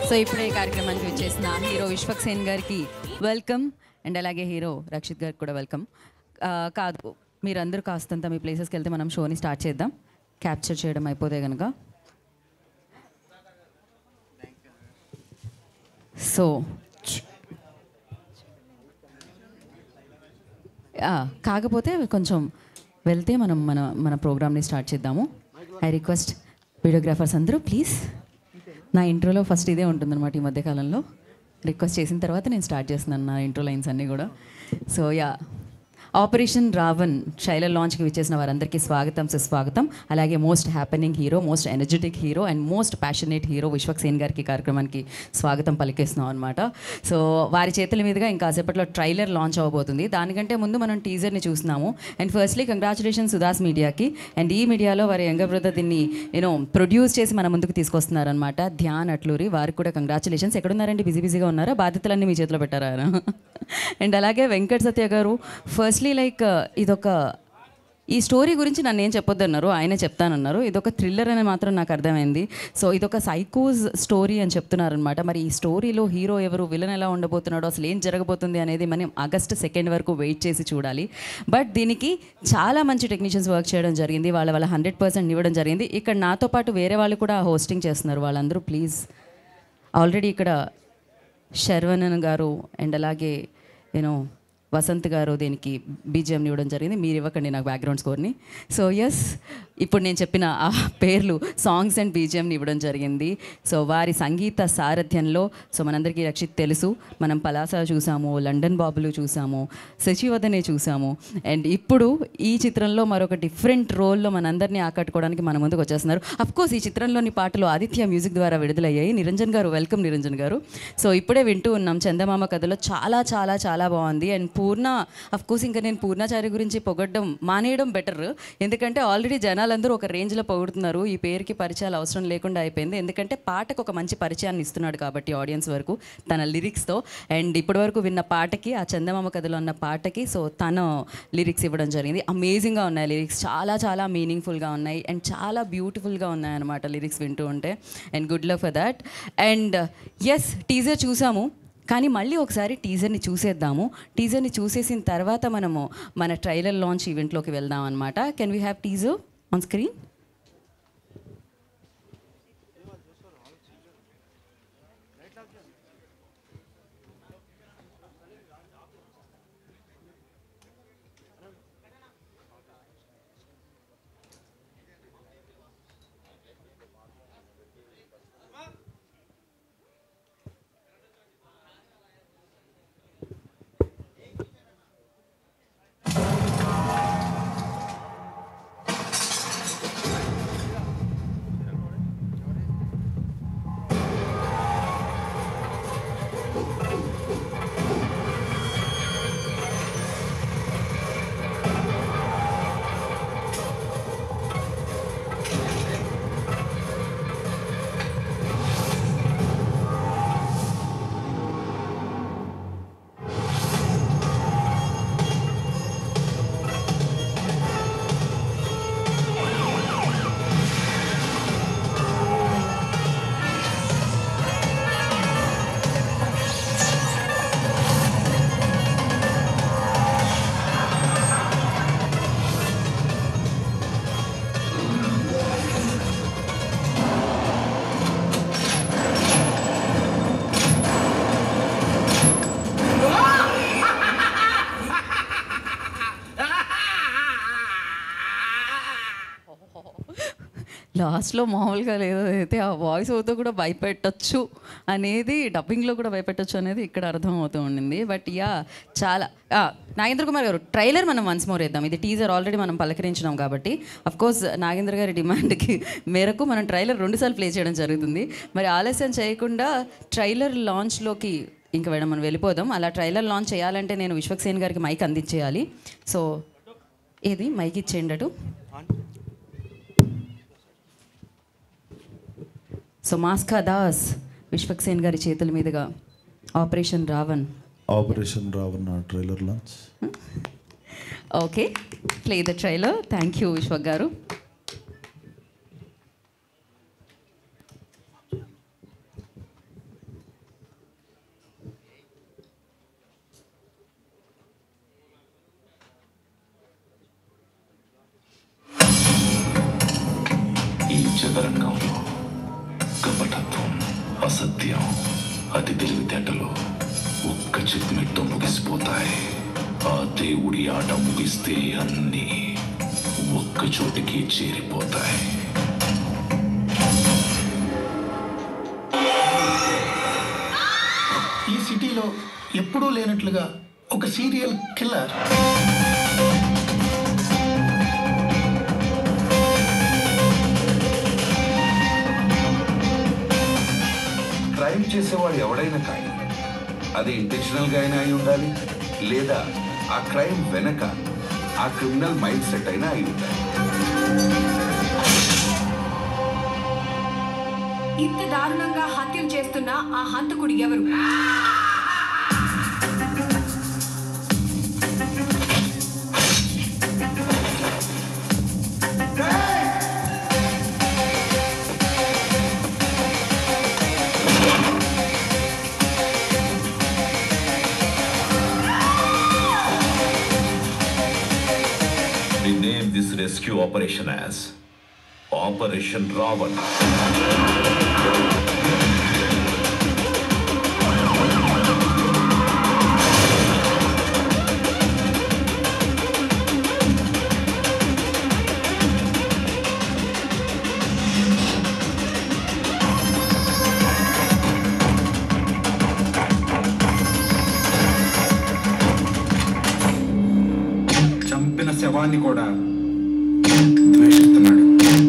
So ఇప్పుడే ఈ కార్యక్రమానికి వచ్చేసిన హీరో విశ్వక్ సేన్ గారికి వెల్కమ్ అండ్ అలాగే హీరో రక్షిత్ గారికి కూడా వెల్కమ్ కాదు మీరందరూ కాస్తంత మీ ప్లేసెస్కి వెళ్తే మనం షోని స్టార్ట్ చేద్దాం క్యాప్చర్ చేయడం అయిపోతే కనుక సో ఆ, కాకపోతే కొంచెం వెళ్తే మనం మన మన ప్రోగ్రామ్ని స్టార్ట్ చేద్దాము ఐ రిక్వెస్ట్ వీడియోగ్రాఫర్స్ అందరూ ప్లీజ్ నా ఇంట్రోలో ఫస్ట్ ఇదే ఉంటుందన్నమాట ఈ మధ్యకాలంలో రిక్వెస్ట్ చేసిన తర్వాత నేను స్టార్ట్ చేస్తున్నాను నా ఇంట్రో లైన్స్ అన్నీ కూడా so yeah operation Ravan trailer లాంచ్కి విచ్చేసిన వారందరికీ స్వాగతం సుస్వాగతం అలాగే most happening hero most energetic hero and most passionate hero Vishwak Sen గారికి ఈ కార్యక్రమానికి స్వాగతం పలికేస్తున్నాం అనమాట సో వారి చేతుల మీదుగా ఇంకా సేపట్లో ట్రైలర్ లాంచ్ అవ్వబోతుంది దానికంటే ముందు మనం టీజర్ని చూస్తున్నాము అండ్ ఫస్ట్లీ కంగ్రాచులేషన్ సుదాస్ మీడియాకి అండ్ ఈ మీడియాలో వారి యంగర్ బ్రదర్ దీన్ని యూనో ప్రొడ్యూస్ చేసి మన ముందుకు తీసుకొస్తున్నారనమాట ధ్యాన్ అట్లూరి వారికి కూడా కంగ్రాచులేషన్స్ ఎక్కడున్నారండి బిజీ బిజీగా ఉన్నారా బాధ్యతలన్నీ మీ చేతిలో పెట్టారా అండ్ అలాగే వెంకట్ సత్య గారు ఫస్ట్లీ లైక్ ఇదొక ఈ స్టోరీ గురించి నన్ను ఏం చెప్పొద్దన్నారు ఆయనే చెప్తానన్నారు ఇదొక థ్రిల్లర్ అని మాత్రం నాకు అర్థమైంది సో ఇదొక సైకోస్ స్టోరీ అని చెప్తున్నారనమాట మరి ఈ స్టోరీలో హీరో ఎవరు విలన్ ఎలా ఉండబోతున్నాడో అసలు ఏం జరగబోతుంది అనేది మనం ఆగస్ట్ సెకండ్ వరకు వెయిట్ చేసి చూడాలి బట్ దీనికి చాలా మంచి టెక్నీషియన్స్ వర్క్ చేయడం జరిగింది వాళ్ళ వాళ్ళ హండ్రెడ్ పర్సెంట్ ఇవ్వడం జరిగింది ఇక్కడ నాతో పాటు వేరే వాళ్ళు కూడా హోస్టింగ్ చేస్తున్నారు వాళ్ళందరూ ప్లీజ్ ఆల్రెడీ ఇక్కడ శర్వణన్ గారు అండ్ అలాగే యూనో వసంత్ గారు దీనికి బీజిఎంని ఇవ్వడం జరిగింది మీరు ఇవ్వకండి నాకు బ్యాక్గ్రౌండ్ స్కోర్ని సో ఎస్ ఇప్పుడు నేను చెప్పిన ఆ పేర్లు సాంగ్స్ అండ్ బీజిఎంని ఇవ్వడం జరిగింది సో వారి సంగీత సారథ్యంలో సో మనందరికీ రక్షిత్ తెలుసు మనం పలాస చూసాము లండన్ బాబులు చూసాము శశివదనే చూసాము అండ్ ఇప్పుడు ఈ చిత్రంలో మరొక డిఫరెంట్ రోల్లో మనందరినీ ఆకట్టుకోవడానికి మన ముందుకు వచ్చేస్తున్నారు అఫ్ కోర్స్ ఈ చిత్రంలోని పాటలు ఆదిత్య మ్యూజిక్ ద్వారా విడుదలయ్యాయి నిరంజన్ గారు వెల్కమ్ నిరంజన్ గారు సో ఇప్పుడే వింటూ ఉన్నాం చందమామ కథలో చాలా చాలా చాలా బాగుంది అండ్ పూర్ణ అఫ్ కోర్స్ ఇంకా నేను పూర్ణాచారి గురించి పొగడ్డం మానేయడం బెటర్ ఎందుకంటే ఆల్రెడీ జనాలందరూ ఒక రేంజ్లో పొగుడుతున్నారు ఈ పేరుకి పరిచయాలు అవసరం లేకుండా అయిపోయింది ఎందుకంటే పాటకు ఒక మంచి పరిచయాన్ని ఇస్తున్నాడు కాబట్టి ఆడియన్స్ వరకు తన లిరిక్స్తో అండ్ ఇప్పటివరకు విన్న పాటకి ఆ చందమామ కథలో ఉన్న పాటకి సో తన లిరిక్స్ ఇవ్వడం జరిగింది అమేజింగ్గా ఉన్నాయి లిరిక్స్ చాలా చాలా మీనింగ్ఫుల్గా ఉన్నాయి అండ్ చాలా బ్యూటిఫుల్గా ఉన్నాయి అన్నమాట లిరిక్స్ వింటూ ఉంటే and good luck for that and yes teaser చూసాము కానీ మళ్ళీ ఒకసారి టీజర్ని చూసేద్దాము టీజర్ని చూసేసిన తర్వాత మనము మన ట్రైలర్ లాంచ్ ఈవెంట్లోకి వెళ్దాం అనమాట can we have teaser on screen లాస్ట్లో మామూలుగా లేదు అయితే ఆ వాయిస్ అవుతూ కూడా భయపెట్టచ్చు అనేది డబ్బింగ్లో కూడా భయపెట్టచ్చు అనేది ఇక్కడ అర్థమవుతూ ఉండింది బట్ యా చాలా ఆ, నాగేంద్ర కుమార్ గారు ట్రైలర్ మనం వన్స్ మోర్ వేద్దాం ఇది టీజర్ ఆల్రెడీ మనం పలకరించినాం కాబట్టి అఫ్ కోర్స్ నాగేంద్ర గారి డిమాండ్కి మేరకు మనం ట్రైలర్ రెండుసార్లు ప్లే చేయడం జరుగుతుంది మరి ఆలస్యం చేయకుండా ట్రైలర్ లాంచ్లోకి ఇంకా మేడం మనం వెళ్ళిపోదాం అలా ట్రైలర్ లాంచ్ చేయాలంటే నేను విశ్వక్సేన్ గారికి మైక్ అందించేయాలి సో ఏది మైక్ ఇచ్చేయండి అటు సో మాస్కా దాస్ విశ్వక్సేన్ గారి చేతుల మీదుగా operation Ravan operation Ravana trailer launch okay play the trailer thank you Vishwak garu చదరంగంలో కపటత్వం అసత్యం అతి తెలివితేటలు ఒక్క చిత్మిట్తో ముగిసిపోతాయి ఆ దేవుడి ఆట ముగిస్తే అన్నీ ఒక్క చోటికి చేరిపోతాయి ఈ సిటీలో ఎప్పుడూ లేనట్లుగా ఒక సీరియల్ కిల్లర్ క్రైమ్ చేసేవాడు ఎవడైనా కానీ అది ఇంటెన్షనల్గా అయినా అయి ఉండాలి లేదా ఆ క్రైమ్ వెనక ఆ క్రిమినల్ మైండ్ సెట్ అయినా అయి ఉండాలి ఇంత దారుణంగా హత్యలు చేస్తున్న ఆ హంతకుడు ఎవరు We name this rescue operation as Operation Ravan. చంపిన శవాన్ని కూడా ద్వేషిస్తున్నాడు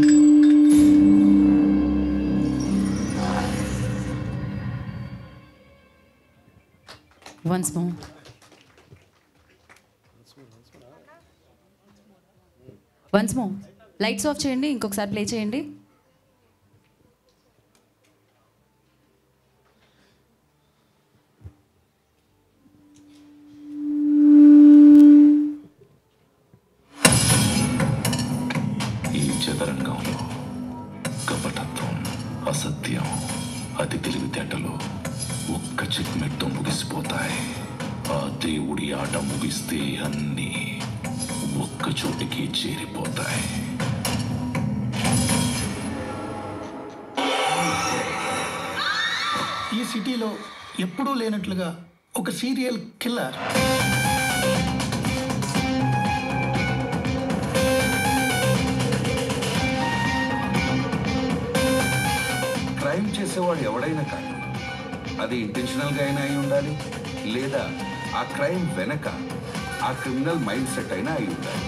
once more once more lights off చేయండి ఇంకొకసారి ప్లే చేయండి ఈ చదరంగంలో కపటత్వం అసత్యం అతి తెలివితేటలు ఒక్క చిక్మెట్తో ముగిసిపోతాయి ఆ దేవుడి ఆట ముగిస్తే అన్నీ ఒక్క చోటికి చేరిపోతాయి ఈ సిటీలో ఎప్పుడూ లేనట్లుగా ఒక సీరియల్ కిల్లర్ క్రైమ్ చేసేవాడు ఎవడైనా కానీ అది ఇంటెన్షనల్గా అయినా అయి ఉండాలి లేదా ఆ క్రైమ్ వెనక ఆ క్రిమినల్ మైండ్ సెట్ అయినా అయి ఉండాలి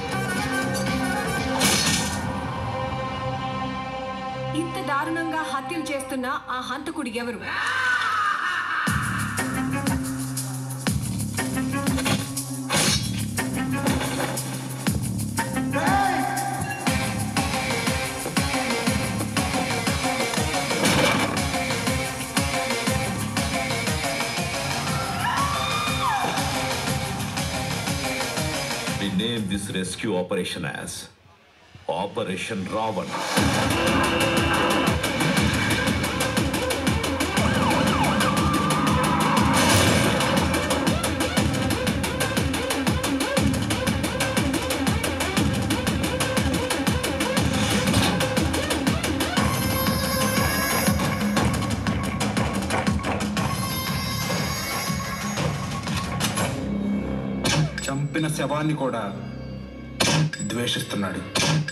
ఇంత దారుణంగా హత్యలు చేస్తున్న ఆ హంతకుడు ఎవరు We name this rescue operation as Operation Ravan. చంపిన శవాన్ని కూడా ద్వేషిస్తున్నాడు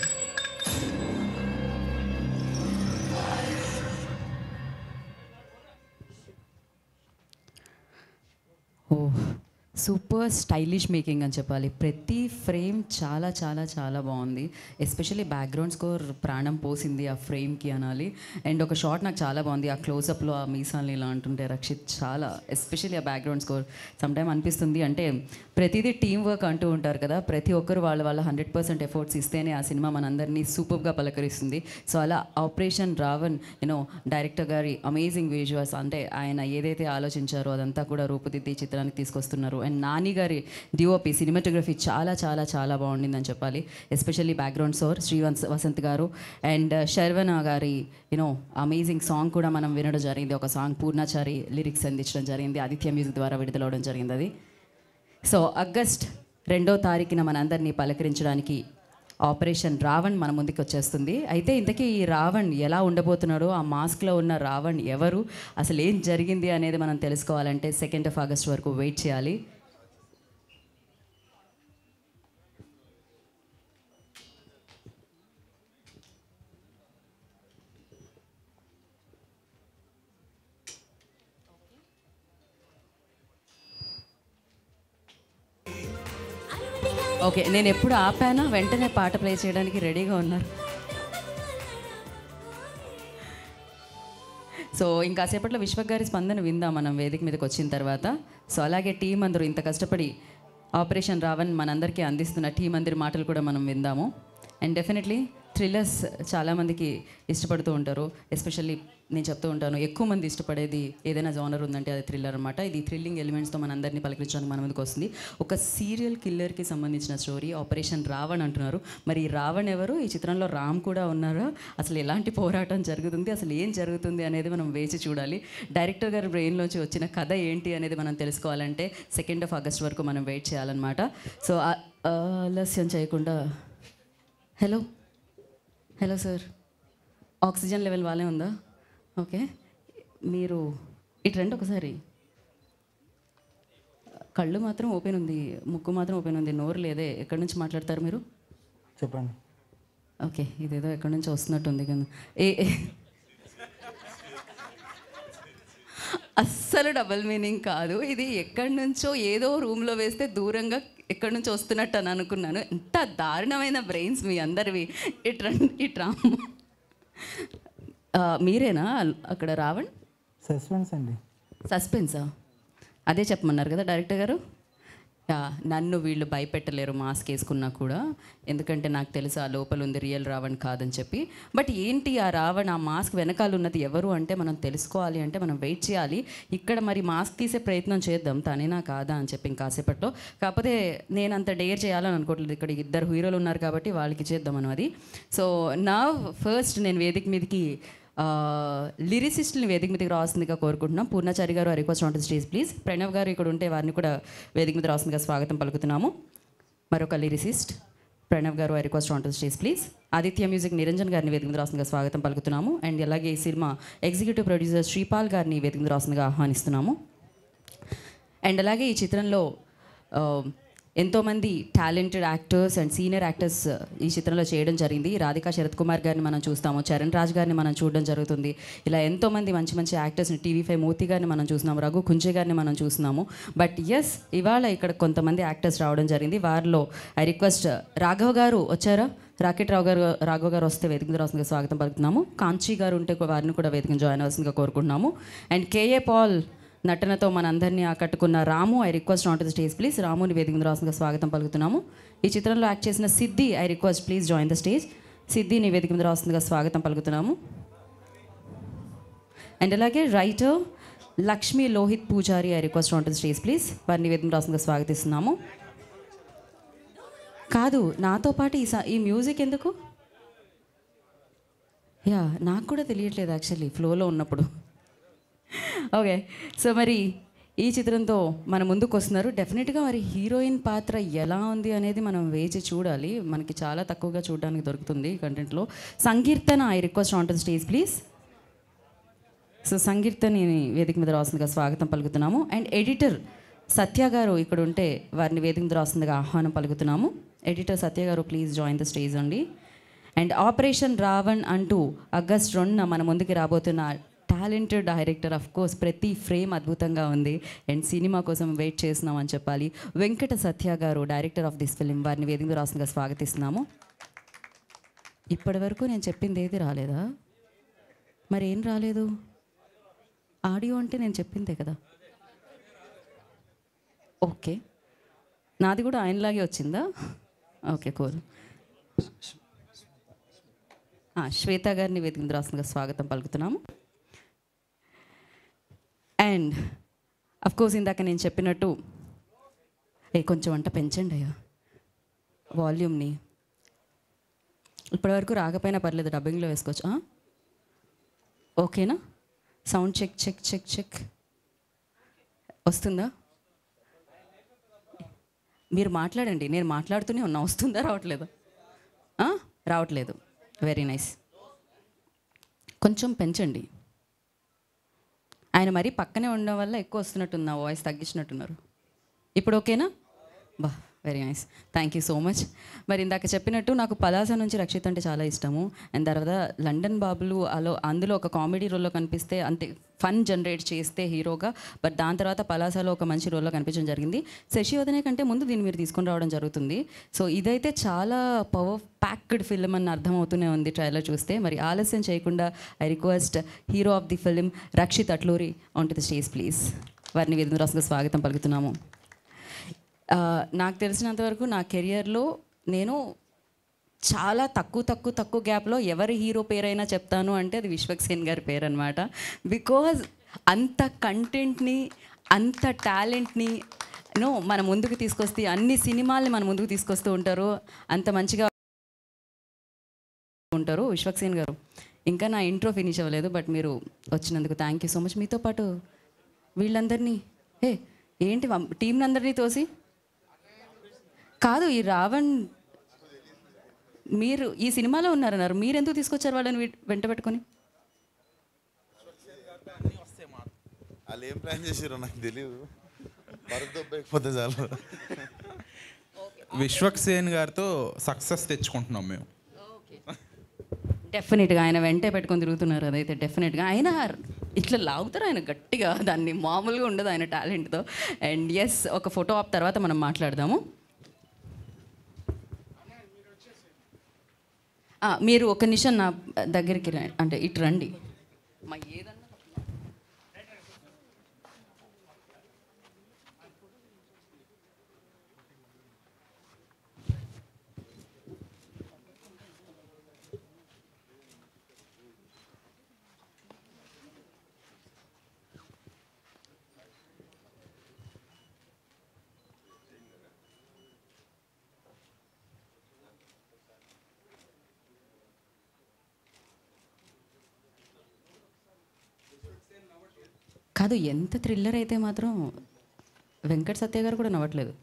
ఓ సూపర్ స్టైలిష్ మేకింగ్ అని చెప్పాలి ప్రతి ఫ్రేమ్ చాలా చాలా చాలా బాగుంది ఎస్పెషల్లీ బ్యాక్గ్రౌండ్ స్కోర్ ప్రాణం పోసింది ఆ ఫ్రేమ్కి అనాలి అండ్ ఒక షాట్ నాకు చాలా బాగుంది ఆ క్లోజప్లో ఆ మీసాన్ని ఇలా అంటుంటే రక్షిత్ చాలా ఎస్పెషల్లీ ఆ బ్యాక్గ్రౌండ్ స్కోర్ సమ్టైమ్ అనిపిస్తుంది అంటే ప్రతిదీ టీం వర్క్ అంటూ ఉంటారు కదా ప్రతి ఒక్కరు వాళ్ళ వాళ్ళ హండ్రెడ్ పర్సెంట్ ఎఫర్ట్స్ ఇస్తేనే ఆ సినిమా మనందరినీ సూపర్గా పలకరిస్తుంది సో అలా ఆపరేషన్ రావణ్ యూనో డైరెక్టర్ గారి అమేజింగ్ విజువల్స్ అంటే ఆయన ఏదైతే ఆలోచించారో అదంతా కూడా రూపుదిద్ది ఈ చిత్రానికి తీసుకొస్తున్నారు అండ్ నాని గారి డిఓపి సినిమాటోగ్రఫీ చాలా చాలా చాలా బాగుండిందని చెప్పాలి especially background score Srivanth Vasanth గారు అండ్ శర్వణ గారి యూనో అమేజింగ్ సాంగ్ కూడా మనం వినడం జరిగింది ఒక సాంగ్ పూర్ణాచారి లిరిక్స్ అందించడం జరిగింది ఆదిత్య మ్యూజిక్ ద్వారా విడుదలవడం జరిగింది అది సో ఆగస్ట్ రెండో తారీఖున మనందరినీ పలకరించడానికి ఆపరేషన్ రావణ్ మన ముందుకు వచ్చేస్తుంది అయితే ఇంతకీ ఈ రావణ్ ఎలా ఉండబోతున్నాడో ఆ మాస్క్లో ఉన్న రావణ్ ఎవరు అసలు ఏం జరిగింది అనేది మనం తెలుసుకోవాలంటే సెకండ్ ఆఫ్ ఆగస్ట్ వరకు వెయిట్ చేయాలి ఓకే నేను ఎప్పుడు ఆపానా వెంటనే పాట ప్లే చేయడానికి రెడీగా ఉన్నారు సో ఇంకాసేపట్లో విశ్వక్ గారి స్పందన విందాం మనం వేదిక మీదకి వచ్చిన తర్వాత సో అలాగే టీం అందరూ ఇంత కష్టపడి ఆపరేషన్ రావణ్ మనందరికీ అందిస్తున్న టీం అందరి మాటలు కూడా మనం విందాము అండ్ డెఫినెట్లీ థ్రిల్లర్స్ చాలామందికి ఇష్టపడుతూ ఉంటారు ఎస్పెషల్లీ నేను చెప్తూ ఉంటాను ఎక్కువ మంది ఇష్టపడేది ఏదైనా జానర్ ఉందంటే అది థ్రిల్లర్ అనమాట ఇది థ్రిల్లింగ్ ఎలిమెంట్స్తో మనందరినీ పలకరించడానికి మన ముందుకు వస్తుంది ఒక సీరియల్ కిల్లర్కి సంబంధించిన స్టోరీ ఆపరేషన్ రావణ్ అంటున్నారు మరి ఈ రావణ్ ఎవరు ఈ చిత్రంలో రామ్ కూడా ఉన్నారా అసలు ఎలాంటి పోరాటం జరుగుతుంది అసలు ఏం జరుగుతుంది అనేది మనం వేచి చూడాలి డైరెక్టర్ గారి బ్రెయిన్లోంచి వచ్చిన కథ ఏంటి అనేది మనం తెలుసుకోవాలంటే సెకండ్ ఆఫ్ ఆగస్ట్ వరకు మనం వెయిట్ చేయాలన్నమాట సో ఆ- ఆలస్యం చేయకుండా hello hello sir oxygen level బాగానే ఉందా ఓకే మీరు ఇటు రండి ఒకసారి కళ్ళు మాత్రం ఓపెన్ ఉంది ముక్కు మాత్రం ఓపెన్ ఉంది నోరు లేదే ఎక్కడి నుంచి మాట్లాడతారు మీరు చెప్పండి ఓకే ఇదేదో ఎక్కడి నుంచి వస్తున్నట్టుంది కదా ఏ ఏ- అస్సలు డబల్ మీనింగ్ కాదు ఇది ఎక్కడి నుంచో ఏదో రూమ్లో వేస్తే దూరంగా ఎక్కడి నుంచో వస్తున్నట్టు అని అనుకున్నాను ఎంత దారుణమైన బ్రెయిన్స్ మీ అందరివి ఇట్రా ఇట్రా ఆ, మీరేనా అక్కడ రావణ్ సస్పెన్స్ అండి సస్పెన్సా అదే చెప్పమన్నారు కదా డైరెక్టర్ గారు యా, నన్ను వీళ్ళు భయపెట్టలేరు మాస్క్ వేసుకున్నా కూడా ఎందుకంటే నాకు తెలుసు ఆ లోపల ఉంది రియల్ రావణ్ కాదని చెప్పి బట్ ఏంటి ఆ రావణ్ ఆ మాస్క్ వెనకాల ఉన్నది ఎవరు అంటే మనం తెలుసుకోవాలి అంటే మనం వెయిట్ చేయాలి ఇక్కడ మరి మాస్క్ తీసే ప్రయత్నం చేద్దాం తనేనా కాదా అని చెప్పి ఇంకాసేపట్లో కాకపోతే నేను అంత డేర్ చేయాలని అనుకోవట్లేదు ఇక్కడ ఇద్దరు హీరోలు ఉన్నారు కాబట్టి వాళ్ళకి చేద్దాం మనం అది సో నా ఫస్ట్ నేను వేదిక మీదకి లిరిసిస్టుని వేదిక మీదకి రావాల్సిందిగా కోరుకుంటున్నాం పూర్ణాచారి గారు request on stage please Pranav గారు ఇక్కడ ఉంటే వారిని కూడా వేదిక మీద రావాల్సిందిగా స్వాగతం పలుకుతున్నాము మరొక లిరిసిస్ట్ ప్రణవ్ గారు request on stage please Aditya music Niranjan గారిని వేదిక మీద రావాల్సిందిగా స్వాగతం పలుకుతున్నాము అండ్ అలాగే ఈ సినిమా ఎగ్జిక్యూటివ్ ప్రొడ్యూసర్ శ్రీపాల్ గారిని వేదిక మీద రావాల్సిందిగా ఆహ్వానిస్తున్నాము అండ్ అలాగే ఈ చిత్రంలో ఆ, ఎంతోమంది talented actors and senior actors ఈ చిత్రంలో చేయడం జరిగింది రాధికా శరత్ కుమార్ గారిని మనం చూస్తాము చరణ్ రాజ్ గారిని మనం చూడడం జరుగుతుంది ఇలా ఎంతోమంది మంచి మంచి యాక్టర్స్ని టీవీ ఫైవ్ మూర్తి గారిని మనం చూస్తున్నాము రఘు కుంజే గారిని మనం చూస్తున్నాము బట్ ఎస్ ఇవాళ ఇక్కడ కొంతమంది యాక్టర్స్ రావడం జరిగింది వారిలో ఐ రిక్వెస్ట్ రాఘవ్ గారు వచ్చారా రాకెట్ రావు గారు రాఘవ్ గారు వస్తే వేదిక మీద రావాల్సిందిగా స్వాగతం పలుకుతున్నాము కాంచీ గారు ఉంటే వారిని కూడా వేదిక జాయిన్ అవ్వాల్సిందిగా కోరుకుంటున్నాము అండ్ కేఏ పాల్ నటనతో మనందరినీ ఆకట్టుకున్న Ramu I request on to the stage please రాముని వేదిక మీద రావాల్సిందిగా స్వాగతం పలుకుతున్నాము ఈ చిత్రంలో యాక్ట్ చేసిన Siddhi I request please join the stage సిద్ధిని వేదిక మీద రావాల్సిందిగా స్వాగతం పలుకుతున్నాము అండ్ అలాగే writer Lakshmi Lohith Pujari I request on to the stage please వారిని వేదిక మీద రావాల్సిందిగా స్వాగతిస్తున్నాము కాదు నాతో పాటు ఈ స- ఈ మ్యూజిక్ ఎందుకు యా నాకు కూడా తెలియట్లేదు యాక్చువల్లీ ఫ్లోలో ఉన్నప్పుడు ఓకే సో మరి ఈ చిత్రంతో మన ముందుకు వస్తున్నారు డెఫినెట్గా మరి హీరోయిన్ పాత్ర ఎలా ఉంది అనేది మనం వేచి చూడాలి మనకి చాలా తక్కువగా చూడడానికి దొరుకుతుంది కంటెంట్లో Sankeertana I request on to stage please so సంకీర్తని వేదిక మీద రాస్తుందిగా స్వాగతం పలుకుతున్నాము అండ్ ఎడిటర్ సత్య గారు ఇక్కడ ఉంటే వారిని వేదిక మీద రాస్తుందిగా ఆహ్వానం పలుకుతున్నాము ఎడిటర్ సత్య గారు ప్లీజ్ జాయిన్ ద స్టేజ్ అండి అండ్ ఆపరేషన్ రావణ్ అంటూ ఆగస్ట్ రెండున మన ముందుకి రాబోతున్న టాలెంటెడ్ డైరెక్టర్ ఆఫ్ కోర్స్ ప్రతి ఫ్రేమ్ అద్భుతంగా ఉంది అండ్ సినిమా కోసం వెయిట్ చేస్తున్నాం అని చెప్పాలి వెంకట సత్య గారు డైరెక్టర్ ఆఫ్ దిస్ ఫిలిం వారిని వేదిక మీద రాస్తుందిగా స్వాగతిస్తున్నాము ఇప్పటి వరకు నేను చెప్పింది ఏది రాలేదా మరి ఏం రాలేదు ఆడియో అంటే నేను చెప్పిందే కదా ఓకే నాది కూడా ఆయనలాగే వచ్చిందా ఓకే కోరు శ్వేత గారిని వేదిక మీద రాస్తుందిగా స్వాగతం పలుకుతున్నాము అండ్ అఫ్ కోర్స్ ఇందాక నేను చెప్పినట్టు ఏ కొంచెం వంట పెంచండి అయ్యా వాల్యూమ్ని ఇప్పటివరకు రాకపోయినా పర్లేదు డబ్బింగ్లో వేసుకోవచ్చు ఆ? ఓకేనా sound check check check check వస్తుందా మీరు మాట్లాడండి నేను మాట్లాడుతూనే ఉన్నా వస్తుందా రావట్లేదా ఆ? రావట్లేదు వెరీ నైస్ కొంచెం పెంచండి ఆయన మరీ పక్కనే ఉండడం వల్ల ఎక్కువ వస్తున్నట్టుంది నా వాయిస్ తగ్గించినట్టున్నారు ఇప్పుడు ఓకేనా బా very nice thank you so much మరి ఇందాక చెప్పినట్టు నాకు పలాస నుంచి రక్షిత్ అంటే చాలా ఇష్టము అండ్ తర్వాత లండన్ బాబులు అలో అందులో ఒక కామెడీ రోల్లో కనిపిస్తే అంతే ఫన్ జనరేట్ చేస్తే హీరోగా బట్ దాని తర్వాత పలాసలో ఒక మంచి రోల్లో కనిపించడం జరిగింది శశి వదనే కంటే ముందు దీన్ని మీరు తీసుకొని రావడం జరుగుతుంది సో ఇదైతే చాలా పవర్ ప్యాక్డ్ ఫిల్మ్ అని అర్థమవుతూనే ఉంది ట్రైలర్ చూస్తే మరి ఆలస్యం చేయకుండా I request hero of the film Rakshit Atluri on to the stage please వారిని వేదిక రాసుగా స్వాగతం పలుకుతున్నాము ఆ, నాకు తెలిసినంతవరకు నా కెరియర్లో నేను చాలా తక్కువ తక్కువ తక్కువ గ్యాప్లో ఎవరి హీరో పేరైనా చెప్తాను అంటే అది విశ్వక్ సేన్ గారి పేరు అనమాట బికాజ్ అంత కంటెంట్ని అంత టాలెంట్ని నో మన ముందుకు తీసుకొస్తే అన్ని సినిమాల్ని మన ముందుకు తీసుకొస్తూ ఉంటారు అంత మంచిగా ఉంటారు విశ్వక్ సేన్ గారు ఇంకా నా ఇంట్రో ఫినిష్ అవ్వలేదు బట్ మీరు వచ్చినందుకు థ్యాంక్ యూ సో మచ్ మీతో పాటు వీళ్ళందరినీ ఏ ఏంటి టీం అందరినీ తోసి కాదు ఈ రావణ్ మీరు ఈ సినిమాలో ఉన్నారన్నారు మీరు ఎందుకు తీసుకొచ్చారు వాళ్ళని వీ- వెంట పెట్టుకొని వాళ్ళు ఏం ప్లాన్ చేసారో నాకు తెలియదు పరుపు దొబ్బకపోతే చాలు విశ్వక్ సేన్ గారితో సక్సెస్ తెచ్చుకుంటున్నాం మేము డెఫినెట్గా ఆయన వెంటే పెట్టుకొని తిరుగుతున్నారు అదైతే డెఫినెట్గా ఆయన ఇట్లా లాగుతారు ఆయన గట్టిగా దాన్ని మామూలుగా ఉండదు ఆయన టాలెంట్తో అండ్ ఎస్ ఒక ఫోటో ఆప్ తర్వాత మనం మాట్లాడదాము ఆ, మీరు ఒక నిమిషం నా దగ్గరికి రండి అంటే ఇటు రండి మా ఏదన్నా కాదు ఎంత థ్రిల్లర్ అయితే మాత్రం వెంకట్ సత్య గారు కూడా నవ్వట్లేదు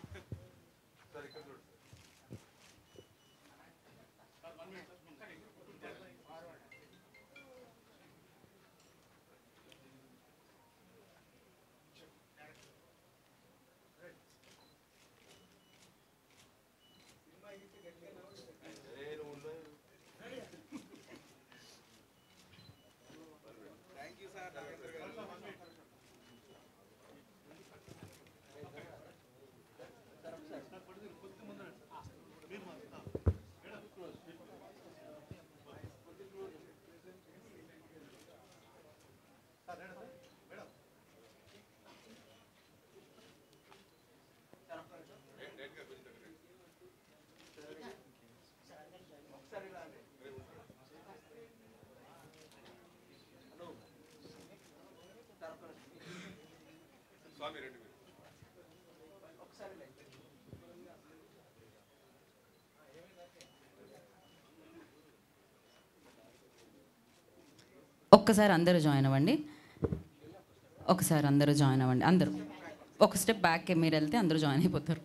ఒక్కసారి అందరూ జాయిన్ అవ్వండి ఒకసారి అందరూ జాయిన్ అవ్వండి అందరూ ఒక స్టెప్ బ్యాక్ మీరు వెళ్తే అందరూ జాయిన్ అయిపోతారు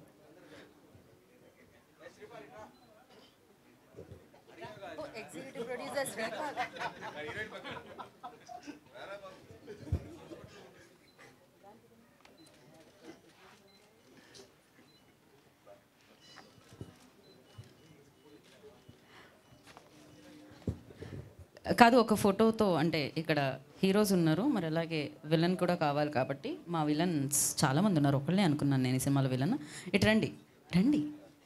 కాదు ఒక ఫోటోతో అంటే ఇక్కడ హీరోస్ ఉన్నారు మరి అలాగే విలన్ కూడా కావాలి కాబట్టి మా విలన్స్ చాలామంది ఉన్నారు ఒకళ్ళే అనుకున్నాను నేను ఈ సినిమాలో విలన్ ఇటు రండి రండి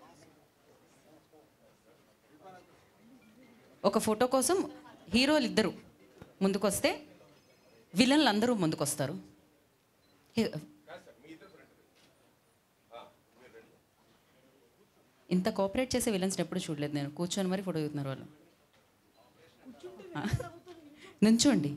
ఒక ఫోటో కోసం హీరోలు ఇద్దరు ముందుకొస్తే విలన్లు అందరూ ముందుకొస్తారు హీ- ఇంత కోఆపరేట్ చేసే విలన్స్ని ఎప్పుడు చూడలేదు నేను కూర్చొని మరి ఫోటో దిగుతున్నారు వాళ్ళు ఆ, నుంచోండి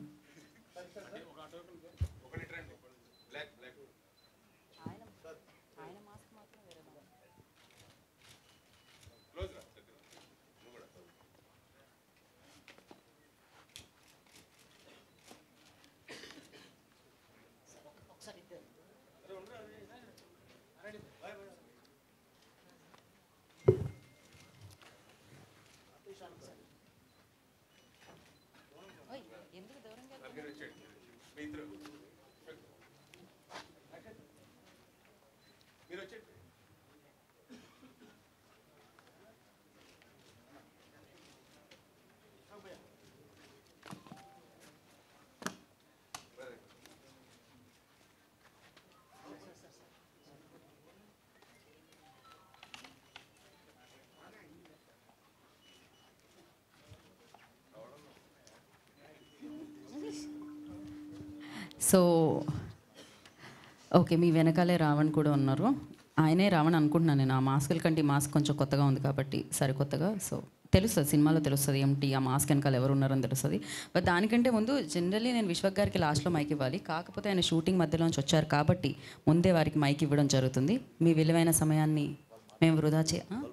సో ఓకే మీ వెనకాలే రావణ్ కూడా ఉన్నారు ఆయనే రావణ్ అనుకుంటున్నాను నేను ఆ మాస్కుల కంటే ఈ మాస్క్ కొంచెం కొత్తగా ఉంది కాబట్టి సరే కొత్తగా సో తెలుస్తుంది సినిమాలో తెలుస్తుంది ఏమిటి ఆ మాస్క్ వెనకాల ఎవరు ఉన్నారని తెలుస్తుంది బట్ దానికంటే ముందు జనరల్లీ నేను విశ్వక్ గారికి లాస్ట్లో మైక్ ఇవ్వాలి కాకపోతే ఆయన షూటింగ్ మధ్యలోంచి వచ్చారు కాబట్టి ముందే వారికి మైక్ ఇవ్వడం జరుగుతుంది మీ విలువైన సమయాన్ని మేము వృధా చే ఆ?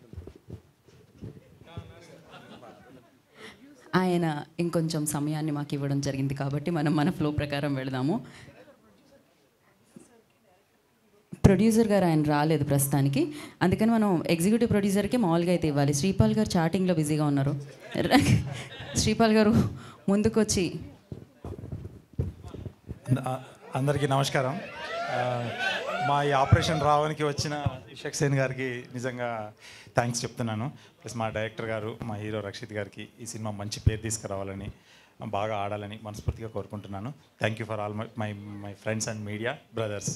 ఆయన ఇంకొంచెం సమయాన్ని మాకు ఇవ్వడం జరిగింది కాబట్టి మనం మన ఫ్లో ప్రకారం వెళదాము ప్రొడ్యూసర్ గారు ఆయన రాలేదు ప్రస్తుతానికి అందుకని మనం ఎగ్జిక్యూటివ్ ప్రొడ్యూసర్కి మామూలుగా అయితే ఇవ్వాలి శ్రీపాల్ గారు చాటింగ్లో బిజీగా ఉన్నారు శ్రీపాల్ గారు ముందుకు వచ్చి అ- అందరికీ నమస్కారం ఆ, మా ఈ ఆపరేషన్ రావడానికి వచ్చిన ఇషక్ సేన్ గారికి నిజంగా థ్యాంక్స్ చెప్తున్నాను ప్లస్ మా డైరెక్టర్ గారు మా హీరో రక్షిత్ గారికి ఈ సినిమా మంచి పేరు తీసుకురావాలని బాగా ఆడాలని మనస్ఫూర్తిగా కోరుకుంటున్నాను thank you for all my my my friends and media brothers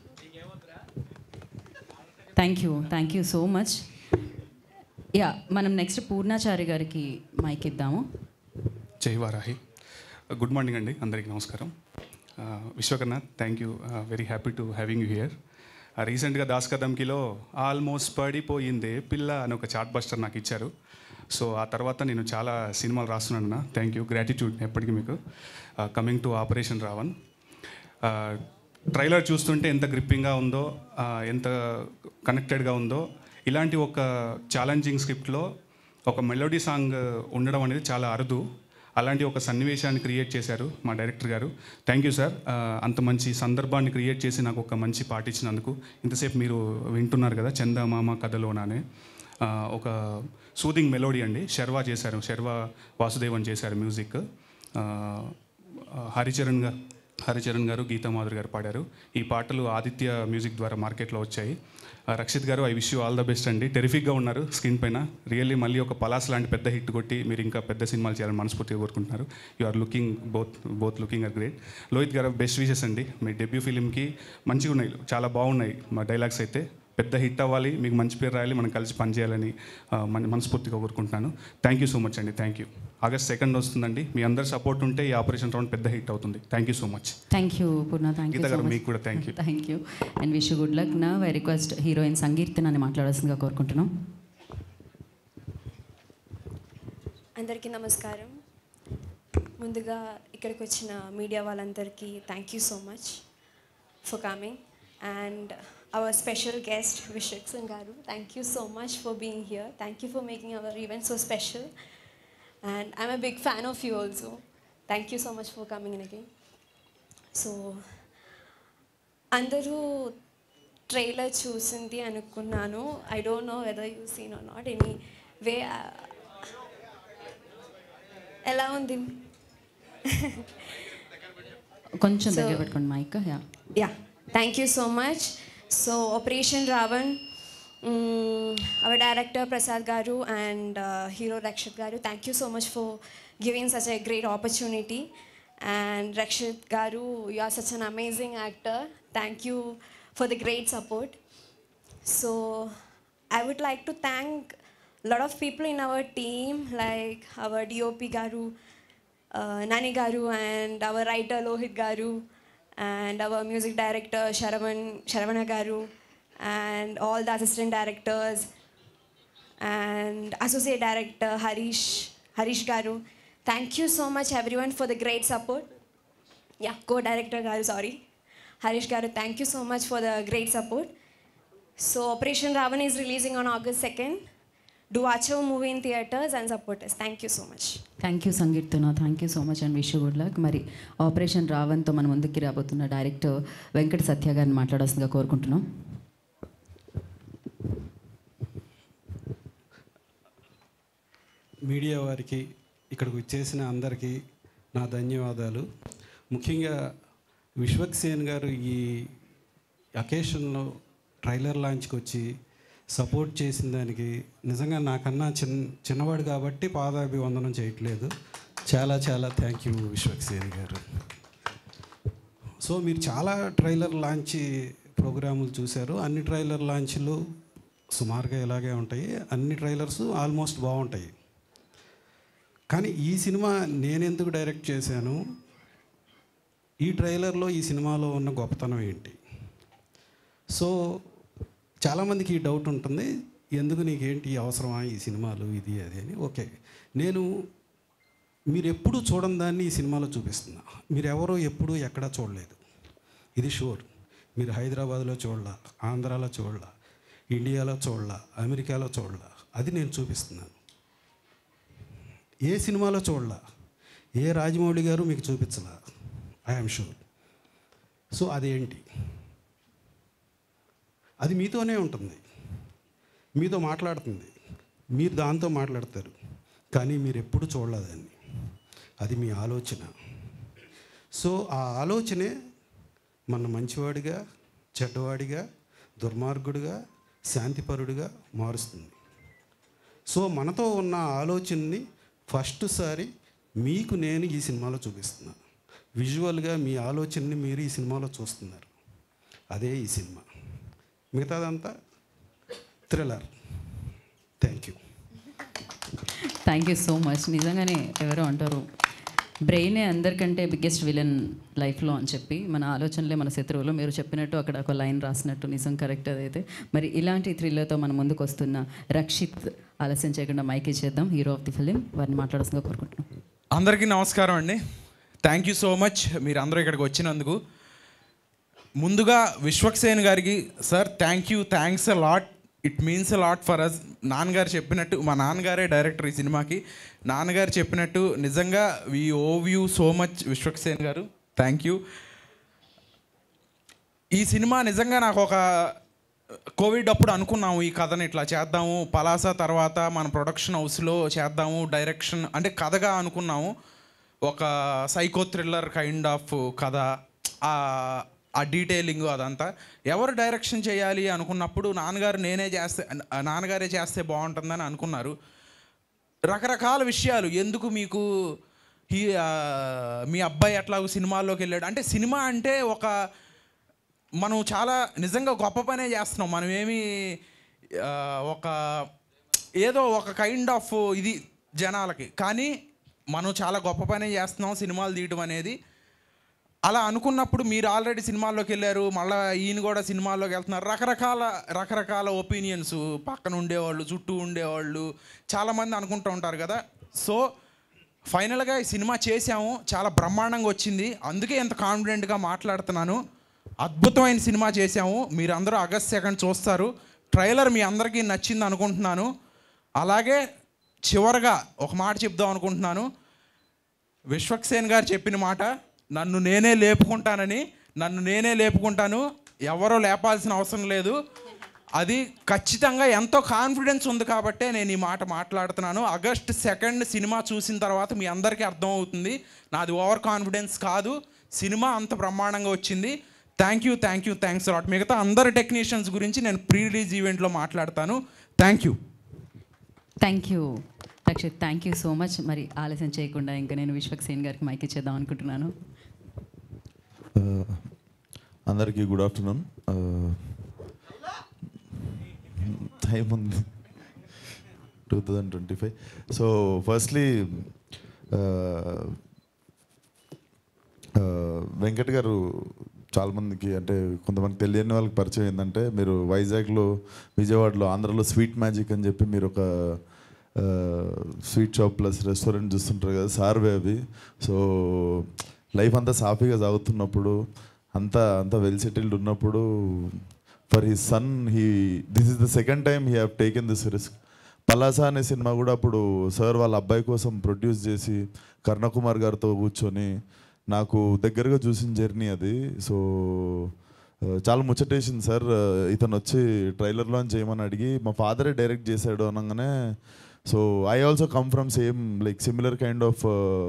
thank you thank you so much yeah మనం నెక్స్ట్ పూర్ణాచారి గారికి మైక్ ఇద్దాము జై వారాహి గుడ్ మార్నింగ్ అండి అందరికీ నమస్కారం ఆ, Vishwakarna thank you very happy to having you here రీసెంట్గా దాస్ కదంకిలో ఆల్మోస్ట్ పడిపోయిందే పిల్ల అని ఒక చాట్ బస్టర్ నాకు ఇచ్చారు సో ఆ తర్వాత నేను చాలా సినిమాలు రాస్తున్నాను థ్యాంక్ యూ గ్రాటిట్యూడ్ ఎప్పటికీ మీకు coming to operation Ravan trailer చూస్తుంటే ఎంత గ్రిప్పింగ్గా ఉందో ఆ, ఎంత కనెక్టెడ్గా ఉందో ఇలాంటి ఒక ఛాలెంజింగ్ స్క్రిప్ట్లో ఒక మెలోడీ సాంగ్ ఉండడం అనేది చాలా అరుదు అలాంటి ఒక సన్నివేశాన్ని క్రియేట్ చేశారు మా డైరెక్టర్ గారు థ్యాంక్ యూ సార్ అంత మంచి సందర్భాన్ని క్రియేట్ చేసి నాకు ఒక మంచి పాట ఇచ్చినందుకు ఇంతసేపు మీరు వింటున్నారు కదా చందమామ కథలోనానే ఆ, ఒక సూదింగ్ మెలోడీ అండి శర్వా చేశారు శర్వా వాసుదేవన్ చేశారు మ్యూజిక్ ఆ, ఆ, హరిచరణ్ గారు హరిచరణ్ గారు గీతా మాధురి గారు పాడారు ఈ పాటలు ఆదిత్య మ్యూజిక్ ద్వారా మార్కెట్లో వచ్చాయి ఆ, రక్షిత్ గారు I wish you all the best అండి టెరిఫిక్గా ఉన్నారు స్క్రీన్ పైన రియల్లీ మళ్ళీ ఒక పలాస్ లాంటి పెద్ద హిట్ కొట్టి మీరు ఇంకా పెద్ద సినిమాలు చేయాలని మనస్ఫూర్తిగా కోరుకుంటున్నారు you are looking both both looking are great Lohith గారు బెస్ట్ విషెస్ అండి మీ డెబ్యూ ఫిలింకి మంచిగా ఉన్నాయి చాలా బాగున్నాయి మా డైలాగ్స్ అయితే పెద్ద హిట్ అవ్వాలి మీకు మంచి పేరు రాయాలి మనం కలిసి పనిచేయాలని ఆ, మన మనస్ఫూర్తిగా కోరుకుంటున్నాను థ్యాంక్ యూ సో మచ్ అండి థ్యాంక్ యూ ఆగస్ట్ సెకండ్ వస్తుందండి మీ అందరి సపోర్ట్ ఉంటే ఈ ఆపరేషన్ రౌండ్ పెద్ద హిట్ అవుతుంది thank you so much thank you Purna thank you Geetha so గారు మచ్ మీకు కూడా thank you thank you and wish good luck నా ఐ రిక్వెస్ట్ హీరోయిన్ సంగీర్తనని మాట్లాడాల్సిందిగా కోరుకుంటున్నాం అందరికీ నమస్కారం ముందుగా ఇక్కడికి వచ్చిన మీడియా వాళ్ళందరికీ thank you so much for coming and our special guest Vishwak Singh గారు thank you so much for being here thank you for making our event so special and I'm a big fan of you also thank you so much for coming in again so అందరూ trailer చూసింది అనుకున్నాను I don't know whether you seen or not anyway ఎలా ఉంది కొంచెం So- దగ్గర పెట్టుకోండి mic yeah yeah thank you so much so operation Ravan our director Prasad గారు and hero Rakshit గారు thank you so much for giving such a great opportunity and Rakshit గారు you are such an amazing actor thank you for the great support So I would like to thank a lot of people in our team, like our DOP Garu, uh, Nani Garu, and our writer Lohit Garu, and our music director Sharavan Sharavana Garu, and all the assistant directors, and associate director Harish Harish Garu. Thank you so much everyone for the great support. Yeah, co-director Garu, sorry. Harish Garu, thank you so much for the great support. So Operation Ravan is releasing on August 2nd. Do watch our movie in theaters and support us. Thank you so much. Thank you Sankeertana thank you so much and wish good luck మరి operation రావణ్తో మన ముందుకి రాబోతున్న director Venkata సత్య గారిని మాట్లాడాల్సిందిగా కోరుకుంటున్నాం media వారికి ఇక్కడికి వచ్చేసిన అందరికీ నా ధన్యవాదాలు ముఖ్యంగా విశ్వక్సేన్ గారు ఈ అకేషన్లో ట్రైలర్ లాంచ్కి వచ్చి సపోర్ట్ చేసిన దానికి నిజంగా నాకన్నా చిన్న చిన్నవాడు కాబట్టి పాదాభివందనం చేయట్లేదు చాలా చాలా థ్యాంక్ యూ విశ్వక్సేన్ గారు సో మీరు చాలా ట్రైలర్ లాంచ్ ప్రోగ్రాములు చూశారు అన్ని ట్రైలర్ లాంచ్లు సుమారుగా ఇలాగే ఉంటాయి అన్ని ట్రైలర్స్ ఆల్మోస్ట్ బాగుంటాయి కానీ ఈ సినిమా నేను ఎందుకు డైరెక్ట్ చేశాను ఈ ట్రైలర్లో ఈ సినిమాలో ఉన్న గొప్పతనం ఏంటి సో చాలామందికి ఈ డౌట్ ఉంటుంది ఎందుకు నీకేంటి అవసరమా ఈ సినిమాలు ఇది అది అని ఓకే నేను మీరు ఎప్పుడు చూడని దాన్ని ఈ సినిమాలో చూపిస్తున్నా మీరు ఎవరో ఎప్పుడు ఎక్కడా చూడలేదు ఇది షూర్ మీరు హైదరాబాద్లో చూడలా ఆంధ్రాలో చూడలా ఇండియాలో చూడలా అమెరికాలో చూడలా అది నేను చూపిస్తున్నాను ఏ సినిమాలో చూడలా ఏ రాజమౌళి గారు మీకు చూపించలా ఐఎమ్ షూర్ సో అదేంటి అది మీతోనే ఉంటుంది మీతో మాట్లాడుతుంది మీరు దాంతో మాట్లాడతారు కానీ మీరు ఎప్పుడు చూడలేదాన్ని అది మీ ఆలోచన సో ఆ ఆలోచనే మన మంచివాడిగా చెడ్డవాడిగా దుర్మార్గుడిగా శాంతిపరుడిగా మారుస్తుంది సో మనతో ఉన్న ఆలోచనని ఫస్ట్ సారి మీకు నేను ఈ సినిమాలో చూపిస్తున్నా విజువల్గా మీ ఆలోచనని మీరు ఈ సినిమాలో చూస్తున్నారు అదే ఈ సినిమా మిగతాదంతా thriller thank you thank you so much నిజంగానే ఎవరో అంటారు బ్రెయినే అందరికంటే బిగ్గెస్ట్ విలన్ లైఫ్లో అని చెప్పి మన ఆలోచనలే మన శత్రువులు మీరు చెప్పినట్టు అక్కడ ఒక లైన్ రాసినట్టు నిజం కరెక్ట్ అదైతే మరి ఇలాంటి థ్రిల్లర్తో మన ముందుకు వస్తున్న రక్షిత్ ఆలస్యం చేయకుండా మైక్ ఇచ్చేద్దాం హీరో ఆఫ్ ది ఫిలిం వారిని మాట్లాడాల్సిందిగా కోరుకుంటున్నాం అందరికీ నమస్కారం అండి థ్యాంక్ యూ సో మచ్ మీరు అందరూ ఇక్కడికి వచ్చినందుకు ముందుగా విశ్వక్సేన్ గారికి sir thank you thanks a lot it means a lot for us నాన్నగారు చెప్పినట్టు మా నాన్నగారే డైరెక్టర్ ఈ సినిమాకి నాన్నగారు చెప్పినట్టు నిజంగా we owe you so much Vishwaksen గారు థ్యాంక్ యూ ఈ సినిమా నిజంగా నాకు ఒక కోవిడ్ అప్పుడు అనుకున్నాము ఈ కథని ఇట్లా చేద్దాము పలాస తర్వాత మన ప్రొడక్షన్ హౌస్లో చేద్దాము డైరెక్షన్ అంటే కథగా అనుకున్నాము ఒక సైకో థ్రిల్లర్ కైండ్ ఆఫ్ కథ ఆ ఆ డీటెయిలింగ్ అదంతా ఎవరు డైరెక్షన్ చేయాలి అనుకున్నప్పుడు నాన్నగారు నేనే చేస్తే నాన్నగారే చేస్తే బాగుంటుందని అనుకున్నారు రకరకాల విషయాలు ఎందుకు మీకు ఈ ఆ, మీ అబ్బాయి ఎట్లా సినిమాల్లోకి వెళ్ళాడు అంటే సినిమా అంటే ఒక మనం చాలా నిజంగా గొప్ప పనే చేస్తున్నాం మనం ఏమి ఆ, ఒక ఏదో ఒక కైండ్ ఆఫ్ ఇది జనాలకి కానీ మనం చాలా గొప్ప పనే చేస్తున్నాం సినిమాలు తీయడం అనేది అలా అనుకున్నప్పుడు మీరు ఆల్రెడీ సినిమాల్లోకి వెళ్ళారు మళ్ళీ ఈయన కూడా సినిమాల్లోకి వెళ్తున్నారు రకరకాల రకరకాల ఒపీనియన్స్ పక్కన ఉండేవాళ్ళు చుట్టూ ఉండేవాళ్ళు చాలామంది అనుకుంటూ ఉంటారు కదా సో ఫైనల్గా ఈ సినిమా చేసాము చాలా బ్రహ్మాండంగా వచ్చింది అందుకే ఎంత కాన్ఫిడెంట్గా మాట్లాడుతున్నాను అద్భుతమైన సినిమా చేసాము మీరు అందరూ ఆగస్ట్ సెకండ్ చూస్తారు ట్రైలర్ మీ అందరికీ నచ్చింది అనుకుంటున్నాను అలాగే చివరగా ఒక మాట చెప్దాం అనుకుంటున్నాను విశ్వక్సేన్ గారు చెప్పిన మాట నన్ను నేనే లేపుకుంటానని నన్ను నేనే లేపుకుంటాను ఎవరో లేపాల్సిన అవసరం లేదు అది ఖచ్చితంగా ఎంతో కాన్ఫిడెన్స్ ఉంది కాబట్టే నేను ఈ మాట మాట్లాడుతున్నాను ఆగస్ట్ సెకండ్ సినిమా చూసిన తర్వాత మీ అందరికీ అర్థమవుతుంది నాది ఓవర్ కాన్ఫిడెన్స్ కాదు సినిమా అంత బ్రహ్మాండంగా వచ్చింది thank you thank you thanks lot మిగతా అందరు టెక్నీషియన్స్ గురించి నేను ప్రీ రిలీజ్ ఈవెంట్లో మాట్లాడతాను thank you thank you Rakshit thank you so much మరి ఆలస్యం చేయకుండా ఇంకా నేను విశ్వక్సేన్ గారికి మైక్ ఇచ్చేద్దాం అనుకుంటున్నాను అందరికీ గుడ్ ఆఫ్టర్నూన్ టైం ఉంది two thousand twenty five so firstly Venkat గారు చాలామందికి అంటే కొంతమంది తెలియని వాళ్ళకి పరిచయం ఏంటంటే మీరు వైజాగ్లో విజయవాడలో ఆంధ్రలో స్వీట్ మ్యాజిక్ అని చెప్పి మీరు ఒక స్వీట్ షాప్ ప్లస్ రెస్టారెంట్ చూస్తుంటారు కదా సార్వే అవి సో లైఫ్ అంతా సాఫీగా సాగుతున్నప్పుడు అంతా అంతా వెల్ సెటిల్డ్ ఉన్నప్పుడు for he son he this is the second time he have taken this risk Palasa అనే సినిమా కూడా అప్పుడు సార్ వాళ్ళ అబ్బాయి కోసం ప్రొడ్యూస్ చేసి కర్ణకుమార్ గారితో కూర్చొని నాకు దగ్గరగా చూసిన జర్నీ అది సో ఆ, చాలా ముచ్చటేసింది సార్ ఆ, ఇతను వచ్చి ట్రైలర్లో చేయమని అడిగి మా ఫాదరే డైరెక్ట్ చేశాడు అనగానే so I also come from same like similar kind of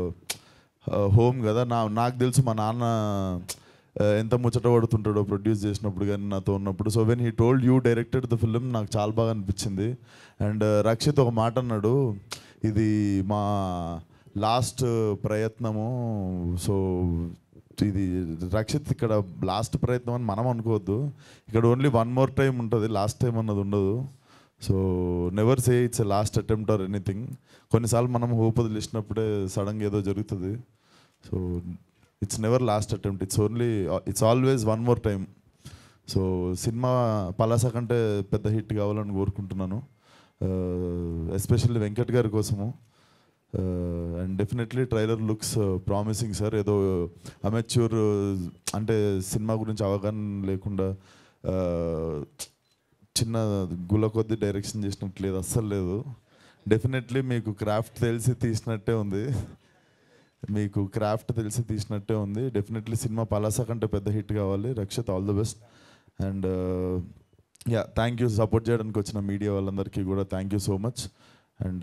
home కదా నా నాకు తెలుసు మా నాన్న uh, ఎంత ముచ్చట పడుతుంటాడో ప్రొడ్యూస్ చేసినప్పుడు కానీ నాతో ఉన్నప్పుడు so when he told you directed the film నాకు చాలా బాగా అనిపించింది అండ్ రక్షిత్ ఒక మాట అన్నాడు ఇది మా లాస్ట్ ప్రయత్నము సో ఇది రక్షిత్ ఇక్కడ లాస్ట్ ప్రయత్నం అని మనం అనుకోవద్దు ఇక్కడ ఓన్లీ వన్ మోర్ టైం ఉంటుంది లాస్ట్ టైం అన్నది ఉండదు so never say it's last attempt or anything కొన్నిసార్లు మనం హోప్ వదిలేసినప్పుడే సడన్గా ఏదో జరుగుతుంది so it's never last attempt it's only it's always one more time so సినిమా పలాస కంటే పెద్ద హిట్ కావాలని కోరుకుంటున్నాను ఎస్పెషల్లీ వెంకట్ గారి కోసము and definitely trailer looks promising sir ఏదో అమెచ్యూర్ అంటే సినిమా గురించి అవగాహన లేకుండా uh, చిన్న గుల కొద్ది డైరెక్షన్ చేసినట్టు లేదు అస్సలు లేదు డెఫినెట్లీ మీకు క్రాఫ్ట్ తెలిసి తీసినట్టే ఉంది మీకు క్రాఫ్ట్ తెలిసి తీసినట్టే ఉంది డెఫినెట్లీ సినిమా పలాస కంటే పెద్ద హిట్ కావాలి Rakshit all the best and yeah thank you support చేయడానికి వచ్చిన మీడియా వాళ్ళందరికీ కూడా thank you so much and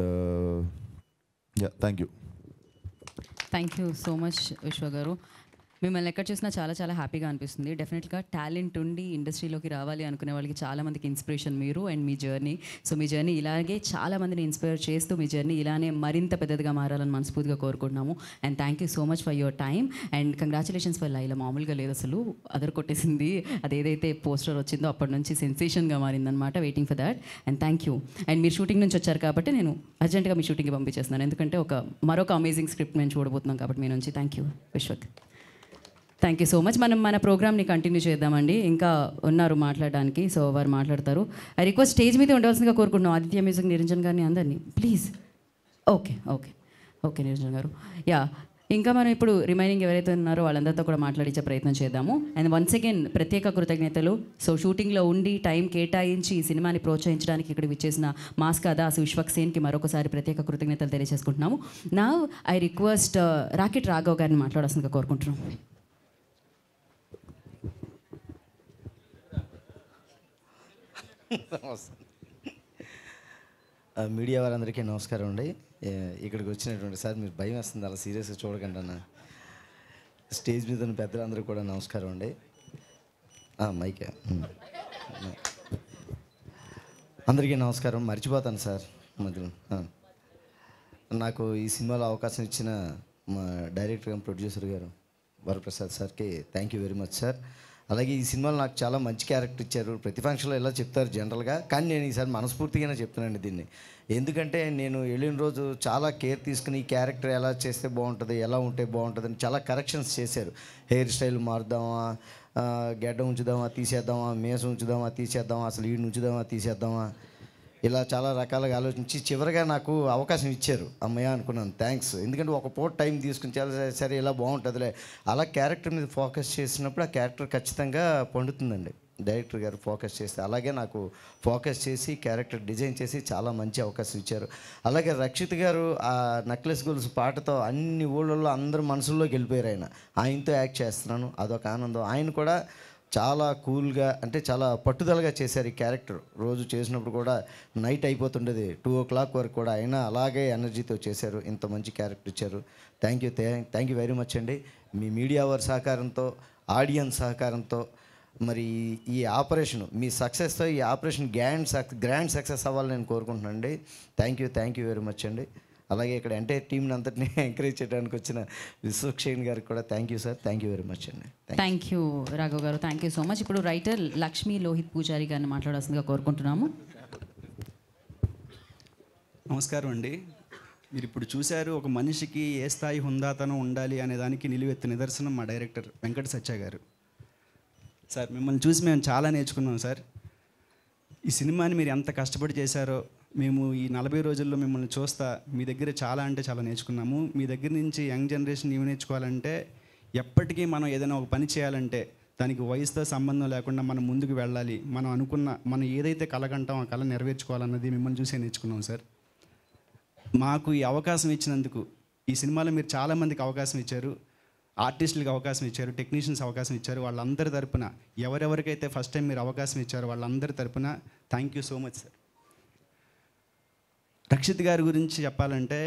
yeah thank you thank you so much Vishwa గారు మిమ్మల్ని ఎక్కడ చూసినా చాలా చాలా హ్యాపీగా అనిపిస్తుంది డెఫినెట్గా టాలెంట్ ఉండి ఇండస్ట్రీలోకి రావాలి అనుకునే వాళ్ళకి చాలా మందికి ఇన్స్పిరేషన్ మీరు అండ్ మీ జర్నీ సో మీ జర్నీ ఇలాగే చాలా మందిని ఇన్స్పైర్ చేస్తూ మీ జర్నీ ఇలానే మరింత పెద్దదిగా మారాలని మనస్ఫూర్తిగా కోరుకుంటున్నాము and thank you so much for your time and congratulations for ఇలా మామూలుగా లేదు అసలు అదర్ కొట్టేసింది అదేదైతే పోస్టర్ వచ్చిందో అప్పటి నుంచి సెన్సేషన్గా మారిందనమాట waiting for that and thank you and మీరు షూటింగ్ నుంచి వచ్చారు కాబట్టి నేను అర్జెంట్గా మీ షూటింగ్కి పంపించేస్తున్నాను ఎందుకంటే ఒక మరొక అమేజింగ్ స్క్రిప్ట్ మేము చూడబోతున్నాం కాబట్టి మీ నుంచి thank you Vishwak thank you so much మనం మన ప్రోగ్రామ్ని కంటిన్యూ చేద్దామండి ఇంకా ఉన్నారు మాట్లాడడానికి సో వారు మాట్లాడతారు ఐ రిక్వెస్ట్ స్టేజ్ మీద ఉండవలసిందిగా కోరుకుంటున్నాం ఆదిత్య మ్యూజిక్ నిరంజన్ గారిని అందరినీ please okay okay okay Niranjan గారు యా ఇంకా మనం ఇప్పుడు రిమైనింగ్ ఎవరైతే ఉన్నారో వాళ్ళందరితో కూడా మాట్లాడించే ప్రయత్నం చేద్దాము అండ్ వన్స్ అగైన్ ప్రత్యేక కృతజ్ఞతలు సో షూటింగ్లో ఉండి టైం కేటాయించి ఈ సినిమాని ప్రోత్సహించడానికి ఇక్కడ విచ్చేసిన మాస్ కాదా విశ్వక్ సేన్కి మరొకసారి ప్రత్యేక కృతజ్ఞతలు తెలియజేసుకుంటున్నాము నా ఐ రిక్వెస్ట్ రాకెట్ రాఘవ్ గారిని మాట్లాడాల్సిందిగా కోరుకుంటున్నాం ఆ, మీడియా వారందరికీ నమస్కారం అండి ఏ, ఇక్కడికి వచ్చినటువంటి సార్ మీరు భయం వేస్తుంది అలా సీరియస్గా చూడకండి అన్న స్టేజ్ మీద ఉన్న పెద్దలందరూ కూడా నమస్కారం అండి ఆ, మైకే ఉమ్. అందరికీ నమస్కారం మర్చిపోతాను సార్ మధ్యలో ఆ. నాకు ఈ సినిమాలో అవకాశం ఇచ్చిన మా డైరెక్టర్ గారు ప్రొడ్యూసర్ గారు వరప్రసాద్ సార్కి thank you very much sir అలాగే ఈ సినిమాలో నాకు చాలా మంచి క్యారెక్టర్ ఇచ్చారు ప్రతి ఫంక్షన్లో ఇలా చెప్తారు జనరల్గా కానీ నేను ఈసారి మనస్ఫూర్తిగానే చెప్తున్నాను దీన్ని ఎందుకంటే నేను వెళ్ళిన రోజు చాలా కేర్ తీసుకుని ఈ క్యారెక్టర్ ఎలా చేస్తే బాగుంటుంది ఎలా ఉంటే బాగుంటుంది అని చాలా కరెక్షన్స్ చేశారు హెయిర్ స్టైల్ మారుదామా ఆ, గెడ్డ ఉంచుదామా తీసేద్దామా మేసం ఉంచుదామా తీసేద్దామా అసలు ఈడు ఉంచుదామా తీసేద్దామా ఇలా చాలా రకాలుగా ఆలోచించి చివరిగా నాకు అవకాశం ఇచ్చారు అమ్మయ్య అనుకున్నాను థ్యాంక్స్ ఎందుకంటే ఒక పూట టైం తీసుకుని చాలా సరే, సరే ఇలా బాగుంటుందిలే అలా క్యారెక్టర్ మీద ఫోకస్ చేసినప్పుడు ఆ క్యారెక్టర్ ఖచ్చితంగా పండుతుందండి డైరెక్టర్ గారు ఫోకస్ చేస్తే అలాగే నాకు ఫోకస్ చేసి క్యారెక్టర్ డిజైన్ చేసి చాలా మంచి అవకాశం ఇచ్చారు అలాగే రక్షిత్ గారు ఆ నక్లెస్ గొలుసు పాటతో అన్ని ఊళ్ళల్లో అందరి మనసుల్లోకి వెళ్ళిపోయారు ఆయన ఆయనతో యాక్ట్ చేస్తున్నాను అదొక ఆనందం ఆయన కూడా చాలా కూల్గా అంటే చాలా పట్టుదలగా చేశారు ఈ క్యారెక్టర్ రోజు చేసినప్పుడు కూడా నైట్ అయిపోతుండేది టూ ఓ క్లాక్ వరకు కూడా అయినా అలాగే ఎనర్జీతో చేశారు ఇంత మంచి క్యారెక్టర్ ఇచ్చారు thank you thank you very much అండి మీ మీడియా వారి సహకారంతో ఆడియన్స్ సహకారంతో మరి ఈ ఆపరేషన్ మీ సక్సెస్తో ఈ ఆపరేషన్ గ్రాండ్ సక్ గ్రాండ్ సక్సెస్ అవ్వాలని నేను కోరుకుంటున్నాను అండి thank you thank you very much అండి అలాగే ఇక్కడ ఎంటైర్ టీంని అంతటిని ఎంకరేజ్ చేయడానికి వచ్చిన విశ్వక్షేణ్ గారికి కూడా thank you sir thank you very much అండి థ్యాంక్ యూ రాఘవ్ గారు థ్యాంక్ యూ సో మచ్ ఇప్పుడు రైటర్ లక్ష్మీ లోహిత్ పూజారి గారిని మాట్లాడాల్సిందిగా కోరుకుంటున్నాము నమస్కారం అండి మీరు ఇప్పుడు చూశారు ఒక మనిషికి ఏ స్థాయి హుందాతనం ఉండాలి అనే దానికి నిలువెత్తు నిదర్శనం మా డైరెక్టర్ వెంకట సత్య గారు సార్ మిమ్మల్ని చూసి మేము చాలా నేర్చుకున్నాం సార్ ఈ సినిమాని మీరు ఎంత కష్టపడి చేశారో మేము ఈ నలభై రోజుల్లో మిమ్మల్ని చూస్తా మీ దగ్గర చాలా అంటే చాలా నేర్చుకున్నాము మీ దగ్గర నుంచి యంగ్ జనరేషన్ ఏమి నేర్చుకోవాలంటే ఎప్పటికీ మనం ఏదైనా ఒక పని చేయాలంటే దానికి వయసుతో సంబంధం లేకుండా మనం ముందుకు వెళ్ళాలి మనం అనుకున్న మనం ఏదైతే కలగంటాం ఆ కళ నెరవేర్చుకోవాలన్నది మిమ్మల్ని చూసే నేర్చుకున్నాం సార్ మాకు ఈ అవకాశం ఇచ్చినందుకు ఈ సినిమాలో మీరు చాలామందికి అవకాశం ఇచ్చారు ఆర్టిస్టులకు అవకాశం ఇచ్చారు టెక్నీషియన్స్ అవకాశం ఇచ్చారు వాళ్ళందరి తరపున ఎవరెవరికైతే ఫస్ట్ టైం మీరు అవకాశం ఇచ్చారో వాళ్ళందరి తరపున thank you so much sir Rakshit గారి గురించి చెప్పాలంటే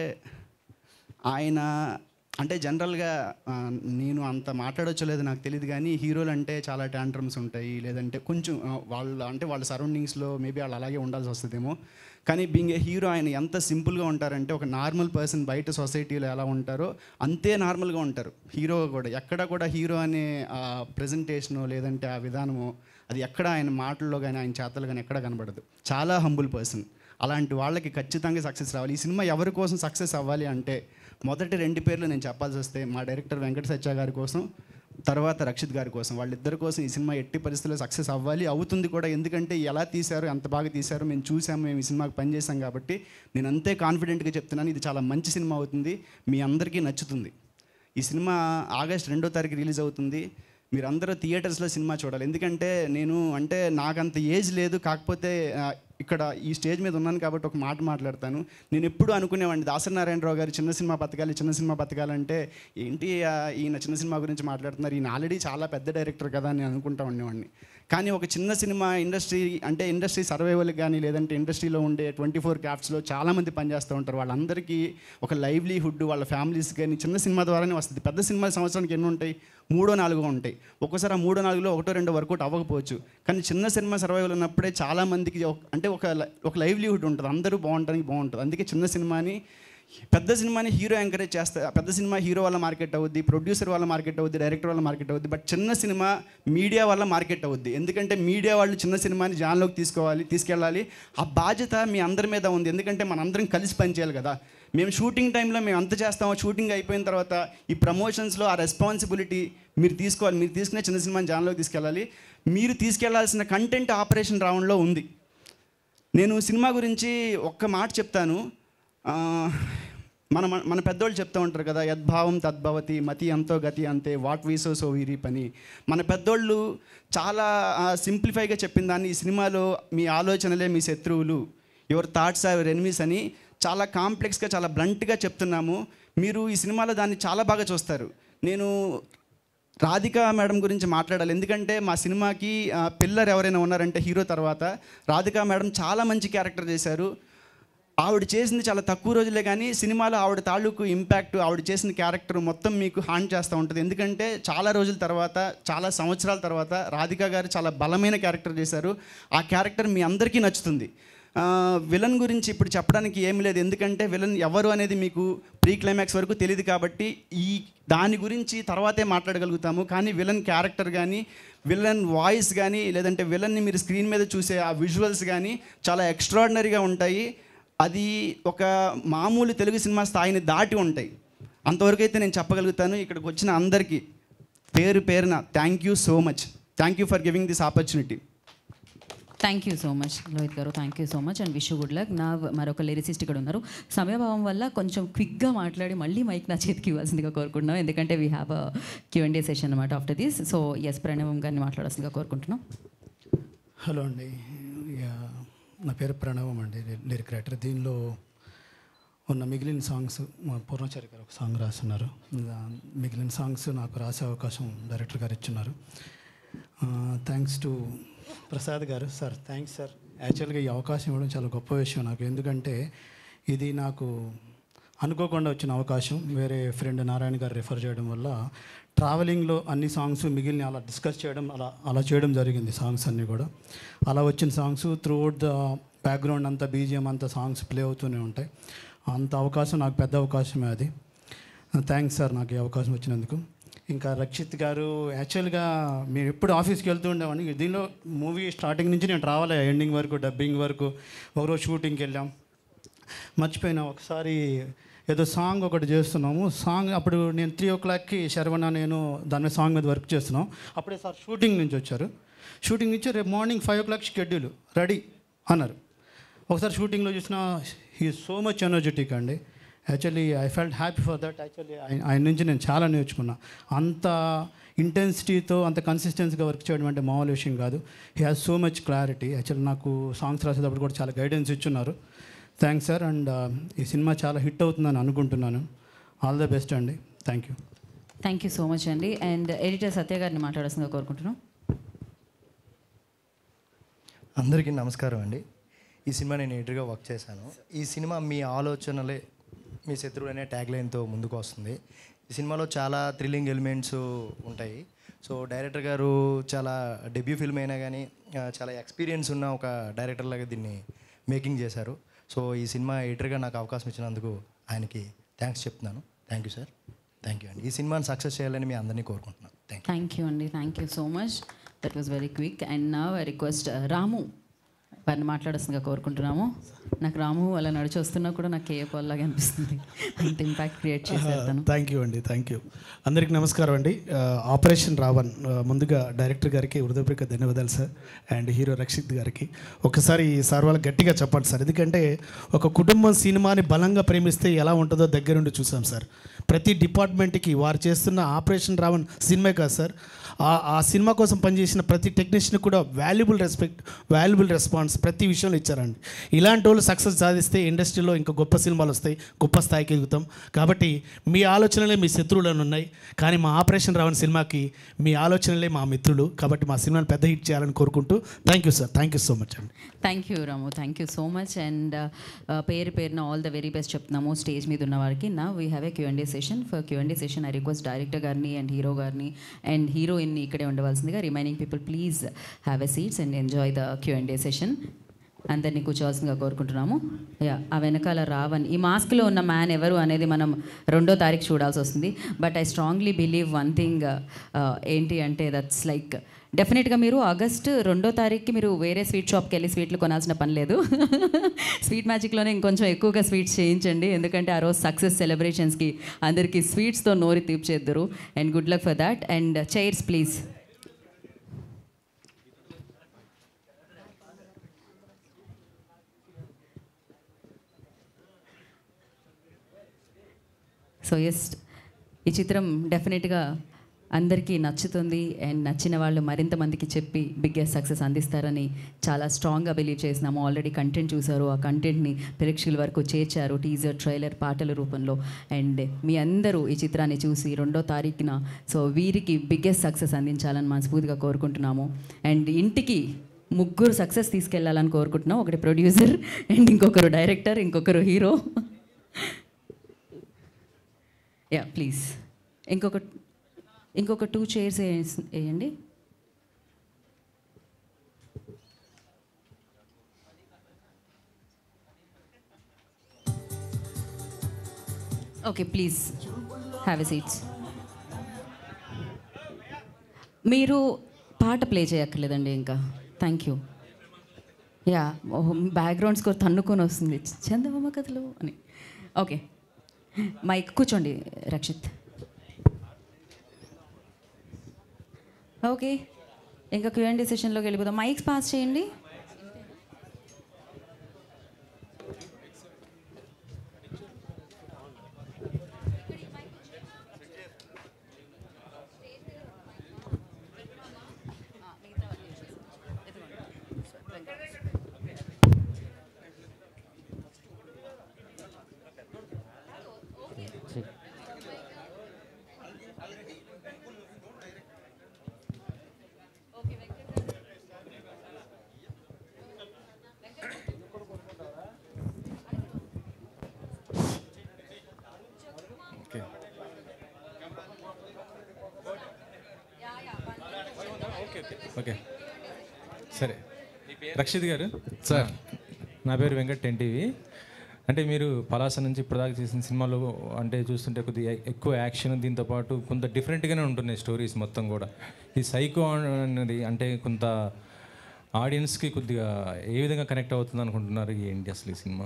ఆయన అంటే జనరల్గా ఆ, నేను అంత మాట్లాడొచ్చో లేదో నాకు తెలియదు కానీ హీరోలు అంటే చాలా ట్యాంట్రమ్స్ ఉంటాయి లేదంటే కొంచెం ఆ, వాళ్ళ అంటే వాళ్ళ సరౌండింగ్స్లో మేబీ వాళ్ళు అలాగే ఉండాల్సి వస్తుందేమో కానీ బీయింగ్ ఏ హీరో ఆయన ఎంత సింపుల్గా ఉంటారంటే ఒక నార్మల్ పర్సన్ బయట సొసైటీలో ఎలా ఉంటారో అంతే నార్మల్గా ఉంటారు హీరో కూడా ఎక్కడ కూడా హీరో అనే ఆ ప్రజెంటేషను లేదంటే ఆ విధానము అది ఎక్కడ ఆయన మాటల్లో కానీ ఆయన చేతలు కానీ ఎక్కడ కనబడదు చాలా హంబుల్ పర్సన్ అలాంటి వాళ్ళకి ఖచ్చితంగా సక్సెస్ రావాలి ఈ సినిమా ఎవరి కోసం సక్సెస్ అవ్వాలి అంటే మొదటి రెండు పేర్లు నేను చెప్పాల్సి వస్తే మా డైరెక్టర్ వెంకట సత్య గారి కోసం తర్వాత రక్షిత్ గారి కోసం వాళ్ళిద్దరి కోసం ఈ సినిమా ఎట్టి పరిస్థితుల్లో సక్సెస్ అవ్వాలి అవుతుంది కూడా ఎందుకంటే ఎలా తీశారు ఎంత బాగా తీశారో మేము చూసాము మేము ఈ సినిమాకి పనిచేసాం కాబట్టి నేను అంతే కాన్ఫిడెంట్గా చెప్తున్నాను ఇది చాలా మంచి సినిమా అవుతుంది మీ అందరికీ నచ్చుతుంది ఈ సినిమా ఆగస్ట్ రెండో తారీఖు రిలీజ్ అవుతుంది మీరందరూ థియేటర్స్లో సినిమా చూడాలి ఎందుకంటే నేను అంటే నాకంత ఏజ్ లేదు కాకపోతే ఆ, ఇక్కడ ఈ స్టేజ్ మీద ఉన్నాను కాబట్టి ఒక మాట మాట్లాడతాను నేను ఎప్పుడు అనుకునేవాడిని దాసనారాయణరావు గారు చిన్న సినిమా బతకాలి చిన్న సినిమా బతకాలంటే ఏంటి ఆ, ఈయన చిన్న సినిమా గురించి మాట్లాడుతున్నారు ఈయన ఆల్రెడీ చాలా పెద్ద డైరెక్టర్ కదా అని అనుకుంటా ఉండేవాడిని కానీ ఒక చిన్న సినిమా ఇండస్ట్రీ అంటే ఇండస్ట్రీ సర్వైవల్కి కానీ లేదంటే ఇండస్ట్రీలో ఉండే ట్వంటీ ఫోర్ క్రాఫ్ట్స్లో చాలామంది పనిచేస్తూ ఉంటారు వాళ్ళందరికీ ఒక లైవ్లీహుడ్ వాళ్ళ ఫ్యామిలీస్ కానీ చిన్న సినిమా ద్వారానే వస్తుంది పెద్ద సినిమాలు సంవత్సరానికి ఎన్ని ఉంటాయి మూడో నాలుగో ఉంటాయి ఒక్కోసారి ఆ మూడో నాలుగులో ఒకటో రెండో వర్కౌట్ అవ్వకపోవచ్చు కానీ చిన్న సినిమా సర్వైవల్ ఉన్నప్పుడే చాలామందికి ఒక- అంటే ఒక లై- ఒక లైవ్లీహుడ్ ఉంటుంది అందరూ బాగుంటానికి బాగుంటుంది అందుకే చిన్న సినిమాని పెద్ద సినిమాని హీరో ఎంకరేజ్ చేస్తా పెద్ద సినిమా హీరో వల్ల మార్కెట్ అవుద్ది ప్రొడ్యూసర్ వల్ల మార్కెట్ అవుద్ది డైరెక్టర్ వల్ల మార్కెట్ అవుద్ది బట్ చిన్న సినిమా మీడియా వల్ల మార్కెట్ అవుద్ది ఎందుకంటే మీడియా వాళ్ళు చిన్న సినిమాని జాన్లోకి తీసుకోవాలి తీసుకెళ్ళాలి ఆ బాధ్యత మీ అందరి మీద ఉంది ఎందుకంటే మనందరం కలిసి పనిచేయాలి కదా మేము షూటింగ్ టైంలో మేము అంత చేస్తాము షూటింగ్ అయిపోయిన తర్వాత ఈ ప్రమోషన్స్లో ఆ రెస్పాన్సిబిలిటీ మీరు తీసుకోవాలి మీరు తీసుకునే చిన్న సినిమాని జాన్లోకి తీసుకెళ్ళాలి మీరు తీసుకెళ్లాల్సిన కంటెంట్ ఆపరేషన్ రౌండ్లో ఉంది నేను సినిమా గురించి ఒక్క మాట చెప్తాను ఆ, మన మన- మన పెద్దోళ్ళు చెప్తూ ఉంటారు కదా యద్భావం తద్భవతి మతి అంతో గతి అంతే వాట్ వీసో సో వీరి పని మన పెద్దోళ్ళు చాలా సింప్లిఫైగా చెప్పిన దాన్ని ఈ సినిమాలో మీ ఆలోచనలే మీ శత్రువులు యువర్ థాట్స్ ఆర్ ఎనిమీస్ అని చాలా కాంప్లెక్స్గా చాలా బ్లంట్గా చెప్తున్నాము మీరు ఈ సినిమాలో దాన్ని చాలా బాగా చూస్తారు నేను రాధిక మేడం గురించి మాట్లాడాలి ఎందుకంటే మా సినిమాకి ఆ, పిల్లర్ ఎవరైనా ఉన్నారంటే హీరో తర్వాత రాధిక మేడం చాలా మంచి క్యారెక్టర్ చేశారు ఆవిడ చేసింది చాలా తక్కువ రోజులే కానీ సినిమాలో ఆవిడ తాలూకు ఇంపాక్ట్ ఆవిడ చేసిన క్యారెక్టర్ మొత్తం మీకు హాంట్ చేస్తూ ఉంటుంది ఎందుకంటే చాలా రోజుల తర్వాత చాలా సంవత్సరాల తర్వాత రాధిక గారు చాలా బలమైన క్యారెక్టర్ చేశారు ఆ క్యారెక్టర్ మీ అందరికీ నచ్చుతుంది ఆ, విలన్ గురించి ఇప్పుడు చెప్పడానికి ఏమీ లేదు ఎందుకంటే విలన్ ఎవరు అనేది మీకు ప్రీ క్లైమాక్స్ వరకు తెలియదు కాబట్టి ఈ దాని గురించి తర్వాతే మాట్లాడగలుగుతాము కానీ విలన్ క్యారెక్టర్ కానీ విలన్ వాయిస్ కానీ లేదంటే విలన్ని మీరు స్క్రీన్ మీద చూసే ఆ విజువల్స్ కానీ చాలా ఎక్స్ట్రాడినరీగా ఉంటాయి అది ఒక మామూలు తెలుగు సినిమా స్థాయిని దాటి ఉంటాయి అంతవరకు అయితే నేను చెప్పగలుగుతాను ఇక్కడికి వచ్చిన అందరికీ పేరు పేరున thank you so much thank you for giving this opportunity thank you so much Lohith గారు thank you so much and wish good luck నా మరొక లిరిసిస్ట్ ఇక్కడ ఉన్నారు సమయభావం వల్ల కొంచెం క్విక్గా మాట్లాడి మళ్ళీ మైక్ నా చేతికి ఇవ్వాల్సిందిగా కోరుకుంటున్నాం ఎందుకంటే we have a Q and A session అనమాట after this so S Pranavam గారిని మాట్లాడాల్సిందిగా కోరుకుంటున్నాం హలో అండి యా, నా పేరు ప్రణవం అండి లిరిక్ రైటర్ దీనిలో ఉన్న మిగిలిన సాంగ్స్ మా పూర్ణచారి గారు ఒక సాంగ్ రాస్తున్నారు దా- మిగిలిన సాంగ్స్ నాకు రాసే అవకాశం డైరెక్టర్ గారు ఇచ్చున్నారు థ్యాంక్స్ టు ప్రసాద్ గారు సార్ థ్యాంక్స్ సార్ యాక్చువల్గా ఈ అవకాశం ఇవ్వడం చాలా గొప్ప విషయం నాకు ఎందుకంటే ఇది నాకు అనుకోకుండా వచ్చిన అవకాశం వేరే ఫ్రెండ్ నారాయణ గారు రిఫర్ చేయడం వల్ల ట్రావెలింగ్లో అన్ని సాంగ్స్ మిగిలిన అలా డిస్కస్ చేయడం అలా అలా చేయడం జరిగింది సాంగ్స్ అన్నీ కూడా అలా వచ్చిన సాంగ్స్ త్రూఅవుట్ ద బ్యాక్గ్రౌండ్ అంతా బీజిఎం అంతా సాంగ్స్ ప్లే అవుతూనే ఉంటాయి అంత అవకాశం నాకు పెద్ద అవకాశమే అది థ్యాంక్స్ సార్ నాకు ఈ అవకాశం వచ్చినందుకు ఇంకా రక్షిత్ గారు యాక్చువల్గా మేము ఎప్పుడు ఆఫీస్కి వెళ్తూ ఉండేవాడిని దీనిలో మూవీ స్టార్టింగ్ నుంచి నేను రావాలి ఎండింగ్ వరకు డబ్బింగ్ వరకు ఒకరోజు షూటింగ్కి వెళ్ళాం మర్చిపోయినా ఒకసారి ఏదో సాంగ్ ఒకటి చేస్తున్నాము సాంగ్ అప్పుడు నేను త్రీ ఓ క్లాక్కి శరవణ నేను దాని మీద సాంగ్ మీద వర్క్ చేస్తున్నాం అప్పుడే సార్ షూటింగ్ నుంచి వచ్చారు షూటింగ్ నుంచి రేపు morning five o'clock schedule ready అన్నారు ఒకసారి షూటింగ్లో చూసిన హీ సో మచ్ ఎనర్జెటిక్ అండి actually I felt happy for that actually ఆయన నుంచి నేను చాలా నేర్చుకున్నా అంత ఇంటెన్సిటీతో అంత కన్సిస్టెన్సీగా వర్క్ చేయడం అంటే మామూలు విషయం కాదు he has so much clarity actually నాకు సాంగ్స్ రాసేటప్పుడు కూడా చాలా గైడెన్స్ ఇచ్చున్నారు థ్యాంక్స్ సార్ అండ్ ఈ సినిమా చాలా హిట్ అవుతుందని అనుకుంటున్నాను ఆల్ ద బెస్ట్ అండి thank you thank you so much అండి అండ్ ఎడిటర్ సత్య గారిని మాట్లాడాల్సిందిగా కోరుకుంటున్నాం అందరికీ నమస్కారం అండి ఈ సినిమా నేను ఎడిటర్గా వర్క్ చేశాను ఈ సినిమా మీ ఆలోచనలే మీ శత్రువు అనే ట్యాగ్ లైన్తో ముందుకు వస్తుంది ఈ సినిమాలో చాలా థ్రిల్లింగ్ ఎలిమెంట్స్ ఉంటాయి సో డైరెక్టర్ గారు చాలా డెబ్యూ ఫిల్మ్ అయినా కానీ ఆ, చాలా ఎక్స్పీరియన్స్ ఉన్న ఒక డైరెక్టర్ లాగా దీన్ని మేకింగ్ చేశారు సో ఈ సినిమా ఎడిటర్గా నాకు అవకాశం ఇచ్చినందుకు ఆయనకి థ్యాంక్స్ చెప్తున్నాను thank you sir thank you అండి ఈ సినిమాని సక్సెస్ చేయాలని మీ అందరినీ కోరుకుంటున్నాను థ్యాంక్ థ్యాంక్ యూ అండి thank you so much that was very quick and నా రిక్వెస్ట్ రాము వారిని మాట్లాడాల్సిందిగా కోరుకుంటున్నాము నాకు రాము అలా నడిచి వస్తున్నా కూడా నాకు కేఏ పాల్ లాగా అనిపిస్తుంది అంత ఇంపాక్ట్ క్రియేట్ చేశారు తను థ్యాంక్ యూ అండి థ్యాంక్ యూ అందరికీ నమస్కారం అండి ఆ, ఆపరేషన్ రావణ్ ఆ, ముందుగా డైరెక్టర్ గారికి హృదయపూర్వక ధన్యవాదాలు సార్ అండ్ హీరో రక్షిత్ గారికి ఒకసారి సార్ వాళ్ళకి గట్టిగా చెప్పండి సార్ ఎందుకంటే ఒక కుటుంబం సినిమాని బలంగా ప్రేమిస్తే ఎలా ఉంటుందో దగ్గరుండి చూసాం సార్ ప్రతి డిపార్ట్మెంట్కి వారు చేస్తున్న ఆపరేషన్ రావణ్ సినిమా కాదు సార్ ఆ ఆ సినిమా కోసం పనిచేసిన ప్రతి టెక్నీషియన్ కూడా వాల్యుబుల్ రెస్పెక్ట్ వాల్యుబుల్ రెస్పాన్స్ ప్రతి విషయంలో ఇచ్చారండి ఇలాంటి వాళ్ళు సక్సెస్ సాధిస్తే ఇండస్ట్రీలో ఇంకా గొప్ప సినిమాలు వస్తాయి గొప్ప స్థాయికి ఎదుగుతాం కాబట్టి మీ ఆలోచనలే మీ శత్రువులను ఉన్నాయి కానీ మా ఆపరేషన్ రావణ సినిమాకి మీ ఆలోచనలే మా మిత్రులు కాబట్టి మా సినిమాని పెద్ద హిట్ చేయాలని కోరుకుంటూ thank you sir thank you so much అండి thank you Ramu thank you so much and పేరు పేరున ఆల్ ద వెరీ బెస్ట్ చెప్తున్నాము స్టేజ్ మీద ఉన్న వారికి నా we have a Q and A session for Q and A session I request director గారిని అండ్ హీరో గారిని అండ్ హీరోయిన్ని ఇక్కడే ఉండవలసిందిగా remaining people please have a seats and enjoy the Q and A session అందరినీ కూర్చోవాల్సిందిగా కోరుకుంటున్నాము యా ఆ వెనకాల రావణ్ ఈ మాస్క్లో ఉన్న మ్యాన్ ఎవరు అనేది మనం రెండో తారీఖు చూడాల్సి వస్తుంది but I strongly believe one thing ఏంటి అంటే దట్స్ లైక్ డెఫినెట్గా మీరు ఆగస్ట్ రెండో తారీఖుకి మీరు వేరే స్వీట్ షాప్కి వెళ్ళి స్వీట్లు కొనాల్సిన పని లేదు స్వీట్ మ్యాజిక్లోనే ఇంకొంచెం ఎక్కువగా స్వీట్స్ చేయించండి ఎందుకంటే ఆ రోజు సక్సెస్ సెలబ్రేషన్స్కి అందరికీ స్వీట్స్తో నోరి తీర్చేద్దరు and good luck for that and chairs please so yes ఈ చిత్రం డెఫినెట్గా అందరికీ నచ్చుతుంది అండ్ నచ్చిన వాళ్ళు మరింత మందికి చెప్పి బిగ్గెస్ట్ సక్సెస్ అందిస్తారని చాలా స్ట్రాంగ్గా బిలీవ్ చేసినాము ఆల్రెడీ కంటెంట్ చూసారు ఆ కంటెంట్ని ప్రేక్షకుల వరకు చేర్చారు టీజర్ ట్రైలర్ పాటల రూపంలో అండ్ మీ అందరూ ఈ చిత్రాన్ని చూసి రెండో తారీఖున సో వీరికి బిగ్గెస్ట్ సక్సెస్ అందించాలని మనస్ఫూర్తిగా కోరుకుంటున్నాము అండ్ ఇంటికి ముగ్గురు సక్సెస్ తీసుకెళ్లాలని కోరుకుంటున్నాం ఒకటి ప్రొడ్యూసర్ అండ్ ఇంకొకరు డైరెక్టర్ ఇంకొకరు హీరో యా ప్లీజ్ ఇంకొక ఇంకొక టూ చైర్స్ వేయండి okay please have a seats మీరు పాట ప్లే చేయక్కర్లేదండి ఇంకా thank you yeah background score తన్నుకొని వస్తుంది చందమామ కథలు అని ఓకే మైక్ కూర్చోండి రక్షిత్ ఓకే ఇంకా క్యూఎండి సెషన్లోకి వెళ్ళిపోదాం మైక్స్ పాస్ చేయండి ఓకే ఓకే సరే రక్షిత్ గారు సార్ నా పేరు వెంకట్ ఎన్టీవీ అంటే మీరు పలాస నుంచి ఇప్పటిదాకా చేసిన సినిమాలో అంటే చూస్తుంటే కొద్దిగా ఎక్కువ యాక్షన్ దీంతో పాటు కొంత డిఫరెంట్గానే ఉంటున్నాయి స్టోరీస్ మొత్తం కూడా ఈ సైకో అనేది అంటే కొంత ఆడియన్స్కి కొద్దిగా ఏ విధంగా కనెక్ట్ అవుతుంది అనుకుంటున్నారు ఏంటి అసలు ఈ సినిమా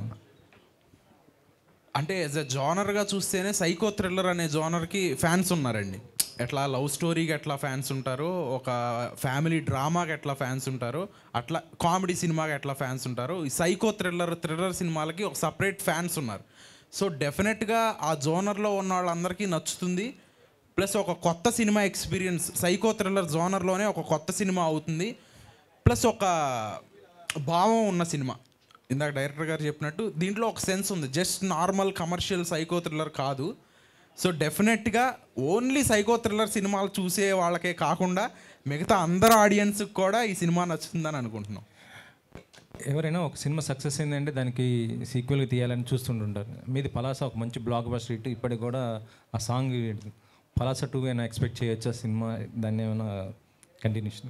అంటే యాజ్ ఎ జానర్గా చూస్తేనే సైకో థ్రిల్లర్ అనే జానర్కి ఫ్యాన్స్ ఉన్నారండి ఎట్లా లవ్ స్టోరీకి ఎట్లా ఫ్యాన్స్ ఉంటారో ఒక ఫ్యామిలీ డ్రామాకి ఎట్లా ఫ్యాన్స్ ఉంటారో అట్లా కామెడీ సినిమాకి ఎట్లా ఫ్యాన్స్ ఉంటారో ఈ సైకో థ్రిల్లర్ థ్రిల్లర్ సినిమాలకి ఒక సపరేట్ ఫ్యాన్స్ ఉన్నారు సో డెఫినెట్గా ఆ జోనర్లో ఉన్న వాళ్ళందరికీ నచ్చుతుంది ప్లస్ ఒక కొత్త సినిమా ఎక్స్పీరియన్స్ సైకో థ్రిల్లర్ జోనర్లోనే ఒక కొత్త సినిమా అవుతుంది ప్లస్ ఒక భావం ఉన్న సినిమా ఇందాక డైరెక్టర్ గారు చెప్పినట్టు దీంట్లో ఒక సెన్స్ ఉంది just normal commercial psycho thriller కాదు సో డెఫినెట్గా ఓన్లీ సైకో థ్రిల్లర్ సినిమాలు చూసే వాళ్ళకే కాకుండా మిగతా అందరు ఆడియన్స్కి కూడా ఈ సినిమా నచ్చుతుందని అనుకుంటున్నాం ఎవరైనా ఒక సినిమా సక్సెస్ అయిందంటే దానికి సీక్వెల్గా తీయాలని చూస్తుంటుంటారు మీది పలాస ఒక మంచి బ్లాక్ బస్టర్ హిట్ ఇప్పటికి కూడా ఆ సాంగ్ పలాస టూ అయినా ఎక్స్పెక్ట్ చేయొచ్చా సినిమా దాన్ని ఏమైనా కంటిన్యూషన్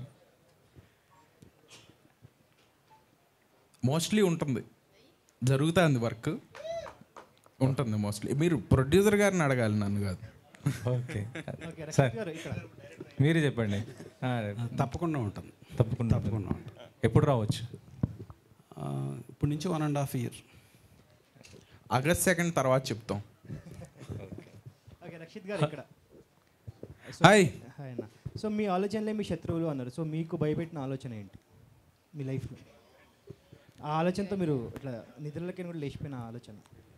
మోస్ట్లీ ఉంటుంది జరుగుతుంది వర్క్ ఉంటుంది మోస్ట్లీ మీరు ప్రొడ్యూసర్ గారిని అడగాలి నన్ను కాదు ఓకే సార్ మీరే చెప్పండి ఆ, తప్పకుండా ఉంటుంది తప్పకుండా తప్పకుండా ఉంటుంది ఎప్పుడు రావచ్చు ఆ, ఇప్పటి నుంచి one and half year August second తర్వాత చెప్తాం ఓకే రక్షిత్ గారు ఇక్కడ హాయ్. హాయ్ అన్న సో మీ ఆలోచనలే మీ శత్రువులు అన్నారు సో మీకు భయపెట్టిన ఆలోచన ఏంటి మీ లైఫ్లో ఆ ఆలోచనతో మీరు ఇట్లా నిద్రలకి కూడా లేచిపోయిన ఆలోచన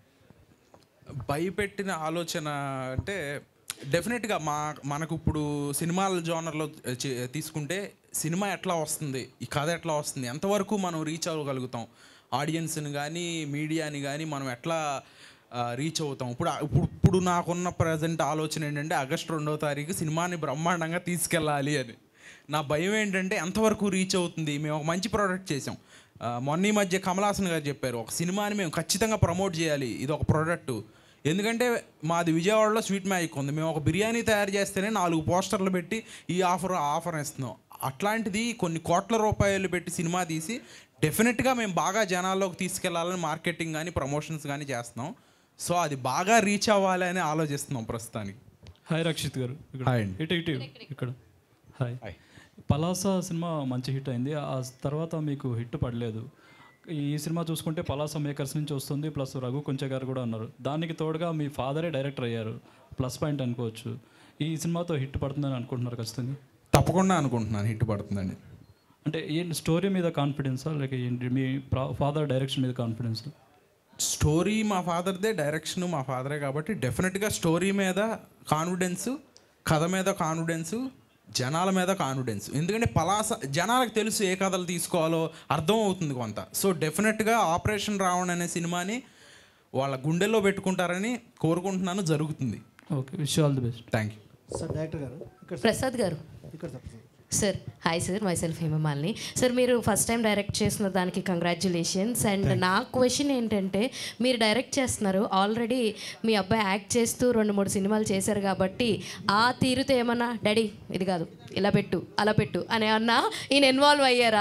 భయపెట్టిన ఆలోచన అంటే డెఫినెట్గా మా మనకు ఇప్పుడు సినిమాల జోనర్లో చే- తీసుకుంటే సినిమా ఎట్లా వస్తుంది ఈ కథ ఎట్లా వస్తుంది ఎంతవరకు మనం రీచ్ అవ్వగలుగుతాం ఆడియన్స్ని కానీ మీడియాని కానీ మనం ఎట్లా రీచ్ అవుతాం ఇప్పుడు ఇప్పుడు ఇప్పుడు నాకున్న ప్రజెంట్ ఆలోచన ఏంటంటే ఆగస్ట్ రెండవ తారీఖు సినిమాని బ్రహ్మాండంగా తీసుకెళ్ళాలి అని నా భయం ఏంటంటే ఎంతవరకు రీచ్ అవుతుంది మేము ఒక మంచి ప్రోడక్ట్ చేసాం ఆ, మొన్న ఈ మధ్య కమలాసన్ గారు చెప్పారు ఒక సినిమాని మేము ఖచ్చితంగా ప్రమోట్ చేయాలి ఇది ఒక ప్రోడక్ట్ ఎందుకంటే మాది విజయవాడలో స్వీట్ మ్యాజిక్ ఉంది మేము ఒక బిర్యానీ తయారు చేస్తేనే నాలుగు పోస్టర్లు పెట్టి ఈ ఆఫర్ ఆ ఆఫర్ ఇస్తున్నాం అట్లాంటిది కొన్ని కోట్ల రూపాయలు పెట్టి సినిమా తీసి డెఫినెట్గా మేము బాగా జనాల్లోకి తీసుకెళ్లాలని మార్కెటింగ్ కానీ ప్రమోషన్స్ కానీ చేస్తున్నాం సో అది బాగా రీచ్ అవ్వాలి అని ఆలోచిస్తున్నాం ప్రస్తుతానికి హాయ్ రక్షిత్ గారు ఇక్కడ హాయ్ అండి. ఇటు ఇటు ఇక్కడ హాయ్ పలాస సినిమా మంచి హిట్ అయింది ఆ తర్వాత మీకు హిట్ పడలేదు ఈ సినిమా చూసుకుంటే పలాస మేకర్స్ నుంచి వస్తుంది ప్లస్ రఘు కొంచె గారు కూడా ఉన్నారు దానికి తోడుగా మీ ఫాదరే డైరెక్టర్ అయ్యారు ప్లస్ పాయింట్ అనుకోవచ్చు ఈ సినిమాతో హిట్ పడుతుందని అనుకుంటున్నారు ఖచ్చితంగా తప్పకుండా అనుకుంటున్నాను హిట్ పడుతుందండి అంటే ఏంటి స్టోరీ మీద కాన్ఫిడెన్సా లేక ఏంటి మీ ఫాదర్ డైరెక్షన్ మీద కాన్ఫిడెన్స్ స్టోరీ మా ఫాదర్దే డైరెక్షన్ మా ఫాదరే కాబట్టి డెఫినెట్గా స్టోరీ మీద కాన్ఫిడెన్స్ కథ మీద కాన్ఫిడెన్స్ జనాల మీద కాన్ఫిడెన్స్ ఎందుకంటే పలాస జనాలకు తెలుసు ఏ కథలు తీసుకోవాలో అర్థం అవుతుంది కొంత సో డెఫినెట్గా ఆపరేషన్ రావణ్ అనే సినిమాని వాళ్ళ గుండెల్లో పెట్టుకుంటారని కోరుకుంటున్నాను జరుగుతుంది okay wish all the best thank you sir director గారు ఇక్కడ ప్రసాద్ గారు ఇక్కడ sir sir hi sir myself Hemamalini sir మీరు ఫస్ట్ టైం డైరెక్ట్ చేసిన దానికి కంగ్రాచులేషన్స్ అండ్ నా క్వశ్చన్ ఏంటంటే మీరు డైరెక్ట్ చేస్తున్నారు ఆల్రెడీ మీ అబ్బాయి యాక్ట్ చేస్తూ రెండు మూడు సినిమాలు చేశారు కాబట్టి ఆ తీరుతో ఏమన్నా డాడీ ఇది కాదు ఇలా పెట్టు అలా పెట్టు అని అన్నా ఈయన ఇన్వాల్వ్ అయ్యారా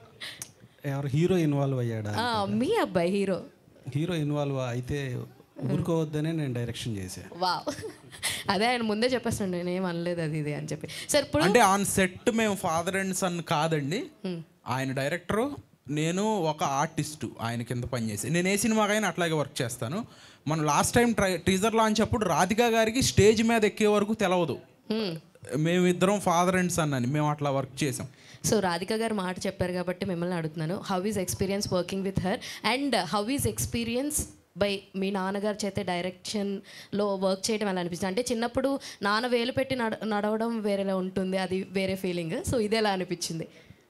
ఎవరు హీరో ఇన్వాల్వ్ అయ్యాడా ఆ, మీ అబ్బాయి హీరో హీరో ఇన్వాల్వ్ అయితే ఊరుకోవద్దనే నేను డైరెక్షన్ చేశాను వావ్ అదే ఆయన ముందే చెప్పేస్తాను నేను ఏం అనలేదు అది ఇది అని చెప్పి సార్ ఇప్పుడు అంటే ఆన్ సెట్ మేము ఫాదర్ అండ్ సన్ కాదండి ఆయన డైరెక్టరు నేను ఒక ఆర్టిస్టు ఆయన కింద పనిచేసి నేను ఏ సినిమాకైనా అట్లాగే వర్క్ చేస్తాను మనం last time try teaser launch అప్పుడు రాధిక గారికి స్టేజ్ మీద ఎక్కే వరకు తెలవదు మేమిద్దరం ఫాదర్ అండ్ సన్ అని మేము అట్లా వర్క్ చేసాం సో రాధిక గారు మాట చెప్పారు కాబట్టి మిమ్మల్ని అడుగుతున్నాను how is experience working with her and how is experience by మీ నాన్నగారు చేతే డైరెక్షన్లో వర్క్ చేయడం ఎలా అనిపిస్తుంది అంటే చిన్నప్పుడు నాన్న వేలు పెట్టి నడ నడవడం వేరేలా ఉంటుంది అది వేరే ఫీలింగ్ సో ఇది ఎలా అనిపించింది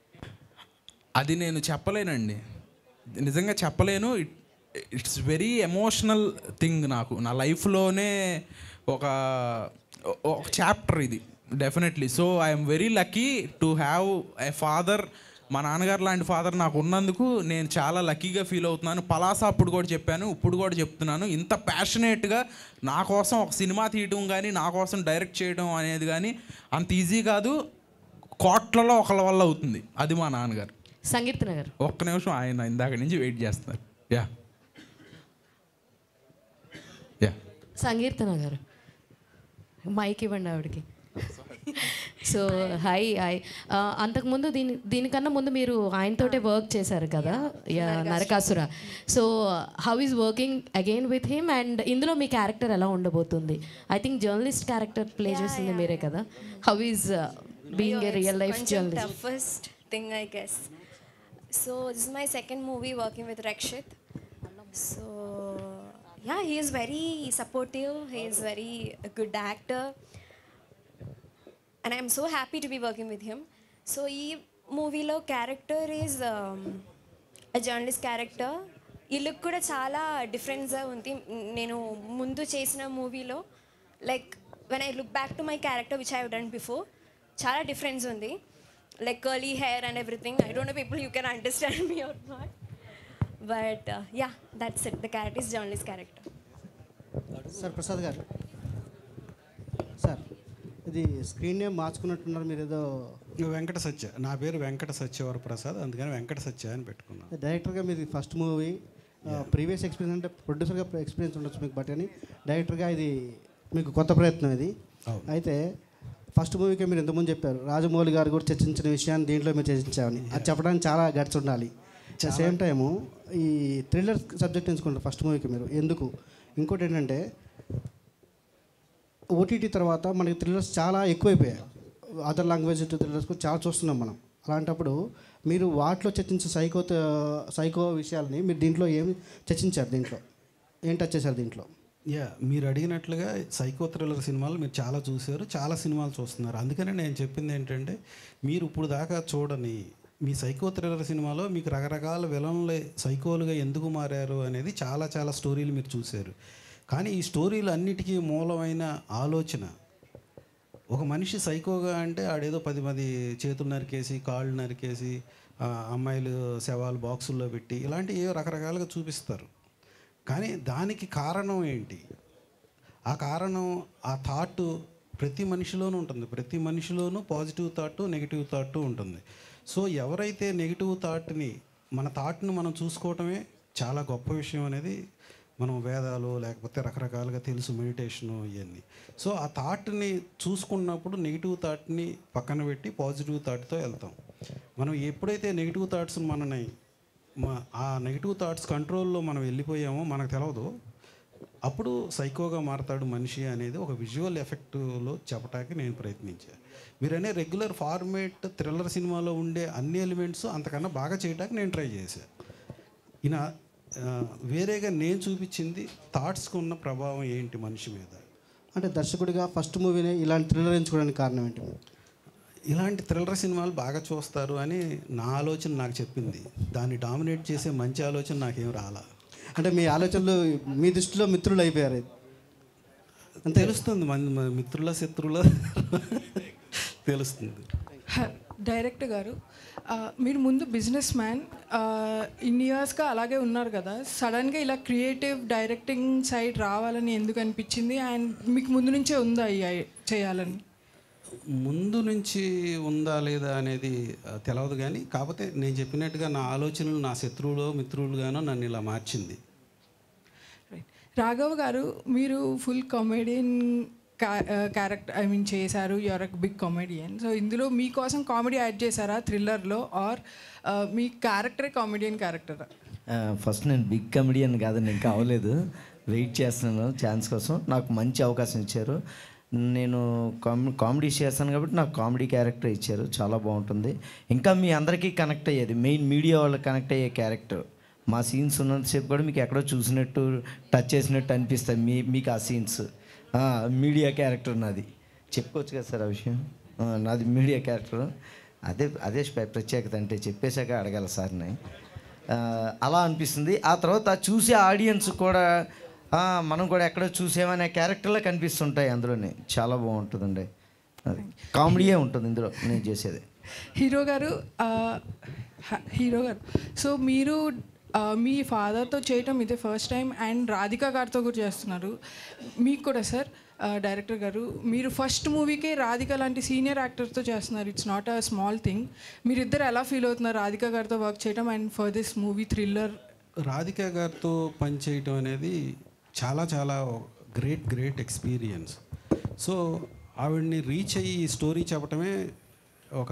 అది నేను చెప్పలేనండి నిజంగా చెప్పలేను ఇట్స్ వెరీ ఎమోషనల్ థింగ్ నాకు నా లైఫ్లోనే ఒక ఒక చాప్టర్ ఇది definitely so I'm very lucky to have a father మా నాన్నగారు లాంటి ఫాదర్ నాకు ఉన్నందుకు నేను చాలా లక్కీగా ఫీల్ అవుతున్నాను పలాస అప్పుడు కూడా చెప్పాను ఇప్పుడు కూడా చెప్తున్నాను ఇంత ప్యాషనేట్గా నా కోసం ఒక సినిమా తీయడం కానీ నా కోసం డైరెక్ట్ చేయడం అనేది కానీ అంత ఈజీ కాదు కోట్లలో ఒకళ్ళ వల్ల అవుతుంది అది మా నాన్నగారు సంగీర్తన గారు ఒక్క నిమిషం ఆయన ఇందాక నుంచి వెయిట్ చేస్తున్నారు యా యా సంకీర్తన గారు మైక్ ఇవ్వండి ఆవిడకి సో హాయ్ హాయ్ అంతకుముందు దీని దీనికన్నా ముందు మీరు ఆయనతోటే వర్క్ చేశారు కదా yeah Narakasura so how is working again with him and ఇందులో మీ క్యారెక్టర్ ఎలా ఉండబోతుంది I think journalist character play చేస్తుంది మీరే కదా how is being a real life journalist toughest thing, I guess. So this is my second movie working with Rakshit. So yeah, he is very supportive. He is very a good actor, and I'm so happy to be working with him. So ఈ మూవీలో character is a journalist character ఈ look కూడా చాలా డిఫరెన్స్గా ఉంది నేను ముందు చేసిన మూవీలో like when I look back to my character which I done before చాలా డిఫరెన్స్ ఉంది like curly hair and everything I don't know people you can understand me are not but yeah that's it the character is journalist character sir Prasad గారు sir ఇది screen name మార్చుకున్నట్టున్నారు మీరు ఏదో వెంకట సత్య నా పేరు వెంకట సత్యవర ప్రసాద్ అందుకని వెంకట సత్య అని పెట్టుకున్నాను డైరెక్టర్గా మీది ఫస్ట్ మూవీ ప్రీవియస్ ఎక్స్పీరియన్స్ అంటే ప్రొడ్యూసర్గా ఎక్స్పీరియన్స్ ఉండొచ్చు మీకు బట్ అని డైరెక్టర్గా ఇది మీకు కొత్త ప్రయత్నం ఇది అయితే ఫస్ట్ మూవీకి మీరు ఇంతకుముందు చెప్పారు రాజమౌళి గారు కూడా చర్చించిన విషయాన్ని దీంట్లో మీరు చర్చించామని అది చెప్పడానికి చాలా గట్స్ ఉండాలి అట్ సేమ్ టైము ఈ థ్రిల్లర్ సబ్జెక్ట్ ఎంచుకుంటారు ఫస్ట్ మూవీకి మీరు ఎందుకు ఇంకోటి ఏంటంటే ఓటీటీ తర్వాత మనకి థ్రిల్లర్స్ చాలా ఎక్కువైపోయాయి అదర్ లాంగ్వేజ్ థ్రిల్లర్స్ కూడా చాలా చూస్తున్నాం మనం అలాంటప్పుడు మీరు వాటిలో చర్చించే సైకో సైకో విషయాలని మీరు దీంట్లో ఏం చర్చించారు దీంట్లో ఏం టచ్ చేశారు దీంట్లో యా మీరు అడిగినట్లుగా సైకో థ్రిల్లర్ సినిమాలు మీరు చాలా చూశారు చాలా సినిమాలు చూస్తున్నారు అందుకనే నేను చెప్పింది ఏంటంటే మీరు ఇప్పుడు దాకా చూడని మీ సైకో థ్రిల్లర్ సినిమాలో మీకు రకరకాల విలన్లు సైకోలుగా ఎందుకు మారారు అనేది చాలా చాలా స్టోరీలు మీరు చూశారు కానీ ఈ స్టోరీలు అన్నిటికీ మూలమైన ఆలోచన ఒక మనిషి సైకోగా అంటే ఆడేదో పది మంది చేతులు నరికేసి కాళ్ళు నరికేసి ఆ, అమ్మాయిలు శవాలు బాక్సుల్లో పెట్టి ఇలాంటి ఏ రకరకాలుగా చూపిస్తారు కానీ దానికి కారణం ఏంటి ఆ కారణం ఆ థాట్ ప్రతి మనిషిలోనూ ఉంటుంది ప్రతి మనిషిలోనూ పాజిటివ్ థాట్ నెగిటివ్ థాట్ ఉంటుంది సో ఎవరైతే నెగిటివ్ థాట్ని మన థాట్ని మనం చూసుకోవటమే చాలా గొప్ప విషయం అనేది మనం వేదాలు లేకపోతే రకరకాలుగా తెలుసు మెడిటేషను ఇవన్నీ సో ఆ థాట్ని చూసుకున్నప్పుడు నెగిటివ్ థాట్ని పక్కన పెట్టి పాజిటివ్ థాట్తో వెళ్తాం మనం ఎప్పుడైతే నెగిటివ్ థాట్స్ మనని మా ఆ నెగిటివ్ థాట్స్ కంట్రోల్లో మనం వెళ్ళిపోయామో మనకు తెలియదు అప్పుడు సైకోగా మారతాడు మనిషి అనేది ఒక విజువల్ ఎఫెక్ట్లో చెప్పడానికి నేను ప్రయత్నించాను మీరనే రెగ్యులర్ ఫార్మేట్ థ్రిల్లర్ సినిమాలో ఉండే అన్ని ఎలిమెంట్స్ అంతకన్నా బాగా చేయడానికి నేను ట్రై చేశాను ఈయన ఆ, వేరేగా నేను చూపించింది థాట్స్కి ఉన్న ప్రభావం ఏంటి మనిషి మీద అంటే దర్శకుడిగా ఫస్ట్ మూవీని ఇలాంటి థ్రిల్లర్ ఎంచుకోవడానికి కారణం ఏంటి ఇలాంటి థ్రిల్లర్ సినిమాలు బాగా చూస్తారు అని నా ఆలోచన నాకు చెప్పింది దాన్ని డామినేట్ చేసే మంచి ఆలోచన నాకేం రాలా అంటే మీ ఆలోచనలు మీ దృష్టిలో మిత్రులు అయిపోయారు తెలుస్తుంది మన మన మిత్రుల శత్రువుల తెలుస్తుంది డైరెక్టర్ గారు ఆ, మీరు ముందు బిజినెస్ మ్యాన్ ఇన్ని ఇయర్స్గా అలాగే ఉన్నారు కదా సడన్గా ఇలా క్రియేటివ్ డైరెక్టింగ్ సైడ్ రావాలని ఎందుకు అనిపించింది అండ్ మీకు ముందు నుంచే ఉందా ఈ ఐ- చేయాలని ముందు నుంచి ఉందా లేదా అనేది ఆ, తెలియదు కానీ కాకపోతే నేను చెప్పినట్టుగా నా ఆలోచనలు నా శత్రువులో మిత్రులుగానో నన్ను ఇలా మార్చింది రాఘవ్ గారు మీరు full comedian character I mean చేశారు యువర్ బిగ్ కామెడియన్ సో ఇందులో మీకోసం కామెడీ యాడ్ చేశారా థ్రిల్లర్లో ఆర్ మీ క్యారెక్టరే కామెడియన్ క్యారెక్టరా ఫస్ట్ నేను బిగ్ కమెడియన్ కాదండి ఇంకా అవ్వలేదు వెయిట్ చేస్తున్నాను ఛాన్స్ కోసం నాకు మంచి అవకాశం ఇచ్చారు నేను కామె కామెడీ చేస్తాను కాబట్టి నాకు కామెడీ క్యారెక్టర్ ఇచ్చారు చాలా బాగుంటుంది ఇంకా మీ అందరికీ కనెక్ట్ అయ్యేది మెయిన్ మీడియా వాళ్ళకి కనెక్ట్ అయ్యే క్యారెక్టర్ మా సీన్స్ ఉన్నంతసేపు కూడా మీకు ఎక్కడో చూసినట్టు టచ్ చేసినట్టు అనిపిస్తాయి మీ మీకు ఆ సీన్స్ మీడియా క్యారెక్టర్ నాది చెప్పుకోవచ్చు కదా సార్ ఆ విషయం ఆ, నాది మీడియా క్యారెక్టర్ అదే అదే స్పె- ప్రత్యేకత అంటే చెప్పేశాక అడగాల సార్ని ఆ, అలా అనిపిస్తుంది ఆ తర్వాత చూసే ఆడియన్స్ కూడా ఆ, మనం కూడా ఎక్కడో చూసామనే క్యారెక్టర్లో కనిపిస్తుంటాయి అందులోనే చాలా బాగుంటుందండి అది కామెడీయే ఉంటుంది ఇందులో నేను చేసేది హీరో గారు ఆ, హ- హీరో గారు సో మీరు ఆ, మీ ఫాదర్తో చేయటం ఇదే ఫస్ట్ టైం అండ్ రాధిక గారితో కూడా చేస్తున్నారు మీకు కూడా సార్ డైరెక్టర్ గారు మీరు ఫస్ట్ మూవీకే రాధిక లాంటి సీనియర్ యాక్టర్తో చేస్తున్నారు it's not a small thing మీరిద్దరు ఎలా ఫీల్ అవుతున్నారు రాధిక గారితో వర్క్ చేయడం and for this movie thriller Radhika గారితో పనిచేయటం అనేది చాలా చాలా గ్రేట్ గ్రేట్ ఎక్స్పీరియన్స్ సో ఆవిడ్ని రీచ్ అయ్యి ఈ స్టోరీ చెప్పటమే ఒక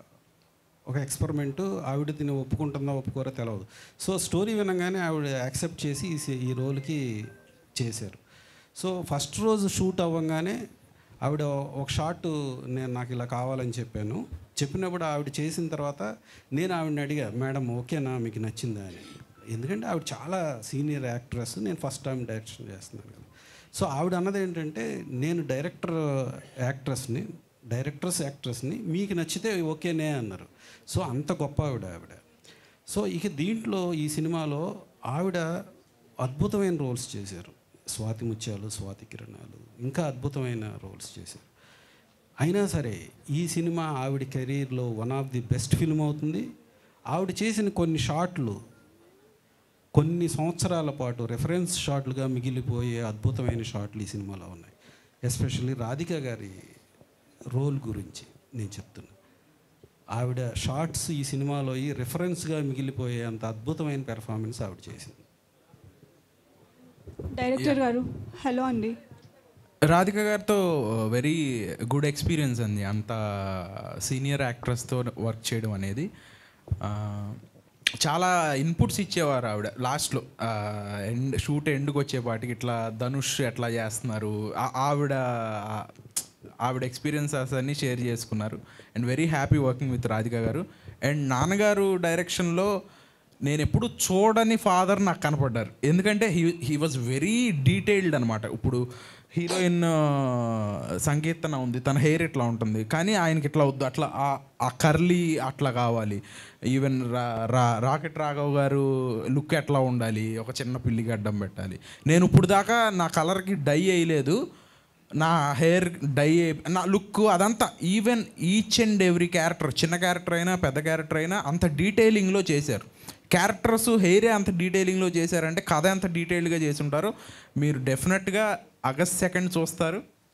ఒక ఎక్స్పెరిమెంట్ ఆవిడ దీన్ని ఒప్పుకుంటుందా ఒప్పుకోరో తెలియదు సో స్టోరీ వినగానే ఆవిడ యాక్సెప్ట్ చేసి ఈ సి- ఈ రోల్కి చేశారు సో ఫస్ట్ రోజు షూట్ అవ్వగానే ఆవిడ ఒక షాట్ నేను నాకు ఇలా కావాలని చెప్పాను చెప్పినప్పుడు ఆవిడ చేసిన తర్వాత నేను ఆవిడని అడిగా మేడం ఓకేనా మీకు నచ్చిందా అని ఎందుకంటే ఆవిడ చాలా సీనియర్ యాక్ట్రెస్ నేను ఫస్ట్ టైం డైరెక్షన్ చేస్తున్నాను కదా సో ఆవిడ అన్నది ఏంటంటే నేను డైరెక్టర్ యాక్ట్రెస్ని డైరెక్టర్స్ యాక్ట్రెస్ని మీకు నచ్చితే ఓకేనే అన్నారు సో అంత గొప్ప ఆవిడ ఆవిడ సో ఇక దీంట్లో ఈ సినిమాలో ఆవిడ అద్భుతమైన రోల్స్ చేశారు స్వాతి ముత్యాలు స్వాతి కిరణాలు ఇంకా అద్భుతమైన రోల్స్ చేశారు అయినా సరే ఈ సినిమా ఆవిడ కెరీర్లో one of the best film అవుతుంది ఆవిడ చేసిన కొన్ని షాట్లు కొన్ని సంవత్సరాల పాటు రెఫరెన్స్ షాట్లుగా మిగిలిపోయే అద్భుతమైన షాట్లు ఈ సినిమాలో ఉన్నాయి ఎస్పెషల్లీ రాధిక గారి రోల్ గురించి నేను చెప్తున్నా ఆవిడ షార్ట్స్ ఈ సినిమాలో ఈ రెఫరెన్స్గా మిగిలిపోయే అంత అద్భుతమైన పెర్ఫార్మెన్స్ ఆవిడ చేసింది డైరెక్టర్ గారు హలో అండి రాధిక గారితో వెరీ గుడ్ ఎక్స్పీరియన్స్ అండి అంత సీనియర్ యాక్ట్రెస్తో వర్క్ చేయడం అనేది ఆ, చాలా ఇన్పుట్స్ ఇచ్చేవారు ఆవిడ లాస్ట్లో ఎండ్ షూట్ ఎండ్కి వచ్చేపాటికి ఇట్లా ధనుష్ ఎట్లా చేస్తున్నారు ఆ- ఆవిడ ఆవిడ ఎక్స్పీరియన్సెస్ అన్నీ షేర్ చేసుకున్నారు and very happy working with Radhika గారు అండ్ నాన్నగారు డైరెక్షన్లో నేను ఎప్పుడు చూడని ఫాదర్ నాకు కనపడ్డారు ఎందుకంటే he he was very detailed అనమాట ఇప్పుడు హీరోయిన్ సంకీర్తన ఉంది తన హెయిర్ ఇట్లా ఉంటుంది కానీ ఆయనకి ఇట్లా వద్దు అట్లా ఆ- ఆ కర్లీ అట్లా కావాలి ఈవెన్ రా రా రాకెట్ రాఘవ్ గారు లుక్ ఎట్లా ఉండాలి ఒక చిన్న పిల్లికి అడ్డం పెట్టాలి నేను ఇప్పుడు దాకా నా కలర్కి డై వేయలేదు నా హెయిర్ డై నా లుక్ అదంతా even each and every character చిన్న క్యారెక్టర్ అయినా పెద్ద క్యారెక్టర్ అయినా అంత డీటెయిలింగ్లో చేశారు క్యారెక్టర్స్ హెయిరే అంత డీటెయిలింగ్లో చేశారంటే కథ ఎంత డీటెయిల్డ్గా చేసి ఉంటారో మీరు డెఫినెట్గా ఆగస్ట్ సెకండ్ చూస్తారు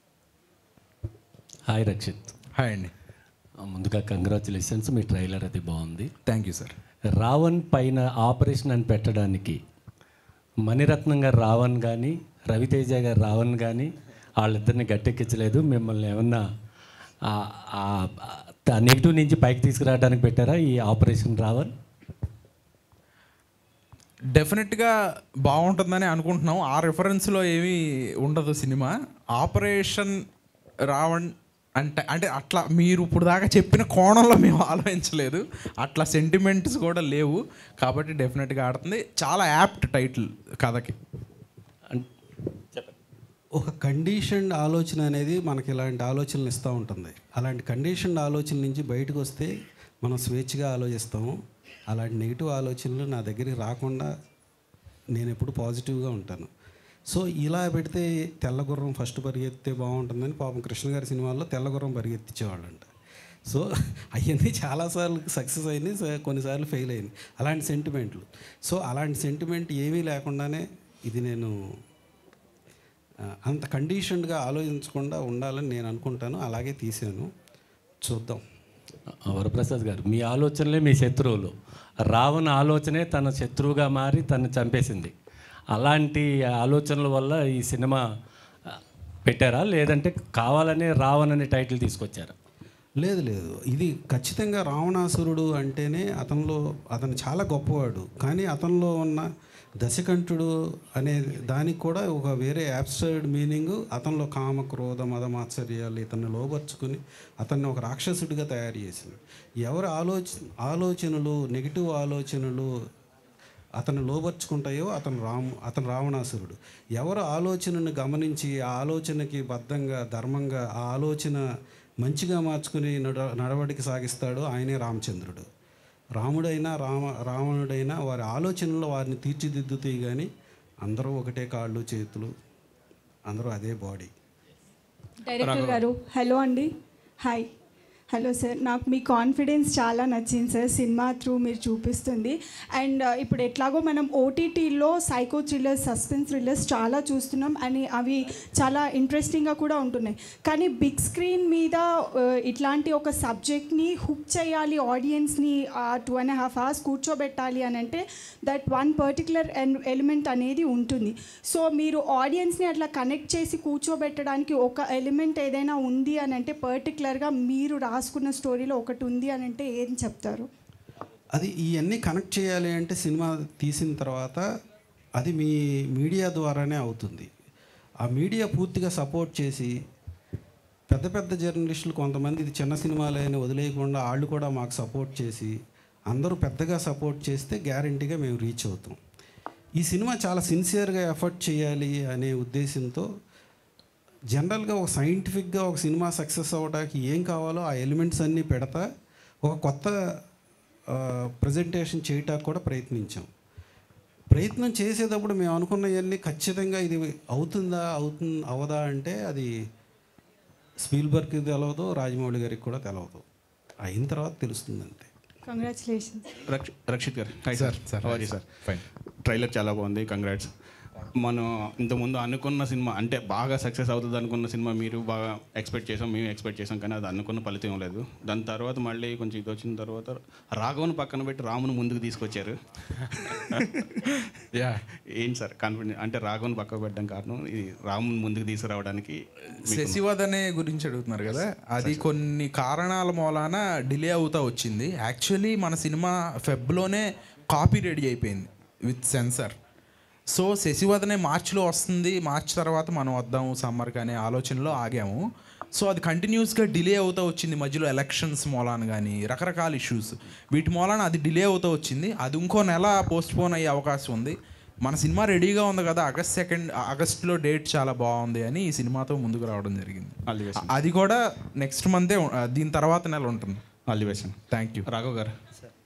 హాయ్ రక్షిత్ హాయ్ అండి ముందుగా కంగ్రాచులేషన్స్ మీ ట్రైలర్ అది బాగుంది థ్యాంక్ యూ సార్ రావణ్ పైన ఆపరేషన్ అని పెట్టడానికి మణిరత్నం గారు రావణ్ కానీ రవితేజ గారు రావణ్ కానీ వాళ్ళిద్దరిని గట్టెక్కించలేదు మిమ్మల్ని ఏమన్నా నెగిటివ్ నుంచి పైకి తీసుకురావడానికి పెట్టారా ఈ ఆపరేషన్ రావణ్ డెఫినెట్గా బాగుంటుందని అనుకుంటున్నాం ఆ రెఫరెన్స్లో ఏమీ ఉండదు సినిమా ఆపరేషన్ రావణ్ అంటే అంటే అట్లా మీరు ఇప్పుడు దాకా చెప్పిన కోణంలో మేము ఆలోచించలేదు అట్లా సెంటిమెంట్స్ కూడా లేవు కాబట్టి డెఫినెట్గా ఆడుతుంది చాలా యాప్ట్ టైటిల్ కథకి ఒక కండిషన్డ్ ఆలోచన అనేది మనకి ఇలాంటి ఆలోచనలు ఇస్తూ ఉంటుంది అలాంటి కండిషన్డ్ ఆలోచన నుంచి బయటకు వస్తే మనం స్వేచ్ఛగా ఆలోచిస్తాము అలాంటి నెగిటివ్ ఆలోచనలు నా దగ్గరికి రాకుండా నేను ఎప్పుడు పాజిటివ్గా ఉంటాను సో ఇలా పెడితే తెల్లగుర్రం ఫస్ట్ పరిగెత్తే బాగుంటుందని పాపం కృష్ణ గారి సినిమాల్లో తెల్లగుర్రం పరిగెత్తించేవాళ్ళంట సో అవన్నీ చాలాసార్లు సక్సెస్ అయింది స- కొన్నిసార్లు ఫెయిల్ అయింది అలాంటి సెంటిమెంట్లు సో అలాంటి సెంటిమెంట్ ఏమీ లేకుండానే ఇది నేను ఆ, అంత కండిషన్డ్గా ఆలోచించకుండా ఉండాలని నేను అనుకుంటాను అలాగే తీసాను చూద్దాం వరప్రసాద్ గారు మీ ఆలోచనలే మీ శత్రువులు రావణ ఆలోచనే తన శత్రువుగా మారి తను చంపేసింది అలాంటి ఆలోచనల వల్ల ఈ సినిమా ఆ, పెట్టారా లేదంటే కావాలనే రావణ్ అనే టైటిల్ తీసుకొచ్చారా లేదు లేదు ఇది ఖచ్చితంగా రావణాసురుడు అంటేనే అతనిలో అతను చాలా గొప్పవాడు కానీ అతనిలో ఉన్న దశకంఠుడు అనే దానికి కూడా ఒక వేరే యాబ్సర్డ్ మీనింగ్ అతనిలో కామ క్రోధ మదమాత్సర్యాలు ఇతన్ని లోపరుచుకుని అతన్ని ఒక రాక్షసుడిగా తయారు చేసింది ఎవరి ఆలోచ ఆలోచనలు నెగిటివ్ ఆలోచనలు అతను లోబర్చుకుంటాయో అతను రాము అతను రావణాసురుడు ఎవరు ఆలోచనను గమనించి ఆ ఆలోచనకి బద్ధంగా ధర్మంగా ఆ ఆలోచన మంచిగా మార్చుకుని నడ నడవడికి సాగిస్తాడో ఆయనే రామచంద్రుడు రాముడైనా రామ రావణుడైనా వారి ఆలోచనలో వారిని తీర్చిదిద్దుతాయి కానీ అందరూ ఒకటే కాళ్ళు చేతులు అందరూ అదే బాడీ డైరెక్టర్ గారు హలో అండి హాయ్ హలో సార్ నాకు మీ కాన్ఫిడెన్స్ చాలా నచ్చింది సార్ సినిమా త్రూ మీరు చూపిస్తుంది అండ్ ఇప్పుడు ఎట్లాగో మనం ఓటీటీలో సైకో థ్రిల్లర్స్ సస్పెన్స్ థ్రిల్లర్స్ చాలా చూస్తున్నాం అని అవి చాలా ఇంట్రెస్టింగ్గా కూడా ఉంటున్నాయి కానీ బిగ్ స్క్రీన్ మీద ఆ, ఇట్లాంటి ఒక సబ్జెక్ట్ని హుక్ చేయాలి ఆడియన్స్ని టూ అండ్ హాఫ్ అవర్స్ కూర్చోబెట్టాలి అని అంటే దట్ వన్ పర్టికులర్ ఎలిమెంట్ అనేది ఉంటుంది సో మీరు ఆడియన్స్ని అట్లా కనెక్ట్ చేసి కూర్చోబెట్టడానికి ఒక ఎలిమెంట్ ఏదైనా ఉంది అని అంటే పర్టికులర్గా మీరు రాసుకున్న స్టోరీలో ఒకటి ఉంది అని అంటే ఏం చెప్తారు అది ఇవన్నీ కనెక్ట్ చేయాలి అంటే సినిమా తీసిన తర్వాత అది మీ మీడియా ద్వారానే అవుతుంది ఆ మీడియా పూర్తిగా సపోర్ట్ చేసి పెద్ద పెద్ద జర్నలిస్టులు కొంతమంది ఇది చిన్న సినిమాలైనా వదిలేయకుండా వాళ్ళు కూడా మాకు సపోర్ట్ చేసి అందరూ పెద్దగా సపోర్ట్ చేస్తే గ్యారంటీగా మేము రీచ్ అవుతాం ఈ సినిమా చాలా సిన్సియర్గా ఎఫర్ట్ చేయాలి అనే ఉద్దేశంతో జనరల్గా ఒక సైంటిఫిక్గా ఒక సినిమా సక్సెస్ అవ్వడానికి ఏం కావాలో ఆ ఎలిమెంట్స్ అన్నీ పెడతా ఒక కొత్త ప్రజెంటేషన్ చేయటానికి కూడా ప్రయత్నించాం ప్రయత్నం చేసేటప్పుడు మేము అనుకున్నవన్నీ ఖచ్చితంగా ఇది అవుతుందా అవుతుంది అవదా అంటే అది స్పీల్బర్గ్కి తెలవదు రాజమౌళి గారికి కూడా తెలవదు అయిన తర్వాత తెలుస్తుంది అంతే కంగ్రాచులేషన్స్ రక్ష రక్షిత్ గారు hi Sir, sir sir. Sorry sir fine trailer చాలా బాగుంది కంగ్రాట్స్ మనం ఇంతకుముందు అనుకున్న సినిమా అంటే బాగా సక్సెస్ అవుతుంది అనుకున్న సినిమా మీరు బాగా ఎక్స్పెక్ట్ చేసాం మేము ఎక్స్పెక్ట్ చేసాం కానీ అది అనుకున్న ఫలితం ఏం లేదు దాని తర్వాత మళ్ళీ కొంచెం ఇది వచ్చిన తర్వాత రాఘవన్ పక్కన పెట్టి రామును ముందుకు తీసుకొచ్చారు యా ఏంటి సార్ కాన్ఫిడెంట్ అంటే రాఘవన్ పక్కకు పెట్టడం కారణం ఇది రాముని ముందుకు తీసుకురావడానికి మీకు- శశివదనే గురించి అడుగుతున్నారు కదా అది కొన్ని కారణాల మూలాన డిలే అవుతా వచ్చింది యాక్చువల్లీ మన సినిమా ఫెబ్లోనే కాపీ రెడీ అయిపోయింది విత్ సెన్సర్ సో శశివదనే మార్చిలో వస్తుంది మార్చ్ తర్వాత మనం వద్దాము సమ్మర్కి అనే ఆలోచనలో ఆగాము సో అది కంటిన్యూస్గా డిలే అవుతూ వచ్చింది మధ్యలో ఎలక్షన్స్ మూలాన కానీ రకరకాల ఇష్యూస్ వీటి మూలాన అది డిలే అవుతూ వచ్చింది అది ఇంకో నెల పోస్ట్ పోన్ అయ్యే అవకాశం ఉంది మన సినిమా రెడీగా ఉంది కదా ఆగస్ట్ సెకండ్ ఆగస్ట్లో డేట్ చాలా బాగుంది అని ఈ సినిమాతో ముందుకు రావడం జరిగింది All the best. అది కూడా నెక్స్ట్ మంతే ఉ- దీని తర్వాత నెల ఉంటుంది all the best thank you Raghav గారు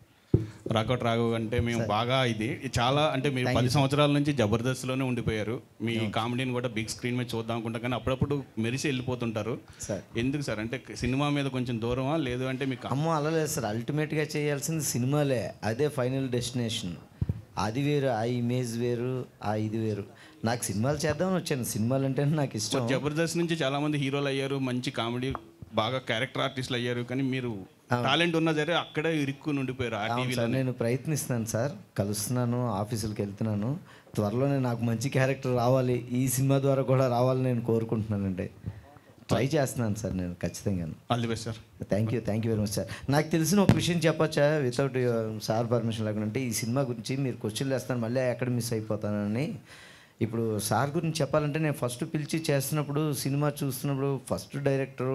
రాఘవ్ రాఘవ్ అంటే మేము బాగా ఇది చాలా అంటే మీరు Thank పది you, sir. సంవత్సరాల నుంచి జబర్దస్త్లోనే ఉండిపోయారు మీ కామెడీని కూడా బిగ్ స్క్రీన్ మీద చూద్దాం అనుకుంటాం కానీ అప్పుడప్పుడు మెరిసి వెళ్ళిపోతుంటారు ఎందుకు సార్ అంటే సినిమా మీద కొంచెం దూరమా లేదు అంటే మీకు అమ్మో అలా లేదు సార్ అల్టిమేట్గా చేయాల్సింది సినిమాలే అదే ఫైనల్ డెస్టినేషన్ అది వేరు ఆ ఇమేజ్ వేరు ఆ ఇది వేరు నాకు సినిమాలు చేద్దామని వచ్చాను సినిమాలు అంటే నాకు ఇష్టం జబర్దస్త్ నుంచి చాలా మంది హీరోలు అయ్యారు మంచి కామెడీ బాగా క్యారెక్టర్ ఆర్టిస్టులు అయ్యారు కానీ మీరు టాలెంట్ ఉన్నా సరే అక్కడే ఇరుక్కుని ఉండిపోయారు ఆ అవును టీవీలో సార్ నేను ప్రయత్నిస్తున్నాను సార్ కలుస్తున్నాను ఆఫీసులకు వెళ్తున్నాను త్వరలోనే నాకు మంచి క్యారెక్టర్ రావాలి ఈ సినిమా ద్వారా కూడా రావాలని నేను కోరుకుంటున్నానండి ట్రై చేస్తున్నాను సార్ నేను ఖచ్చితంగా all the best sir thank you thank you very much sir నాకు తెలిసిన ఒక విషయం చెప్పొచ్చా వితౌట్ సార్ పర్మిషన్ లేకుండా అంటే ఈ సినిమా గురించి మీరు క్వశ్చన్లు వేస్తాను మళ్ళీ ఎక్కడ మిస్ అయిపోతానని ఇప్పుడు సార్ గురించి చెప్పాలంటే నేను ఫస్ట్ పిలిచి చేస్తున్నప్పుడు సినిమా చూస్తున్నప్పుడు ఫస్ట్ డైరెక్టరు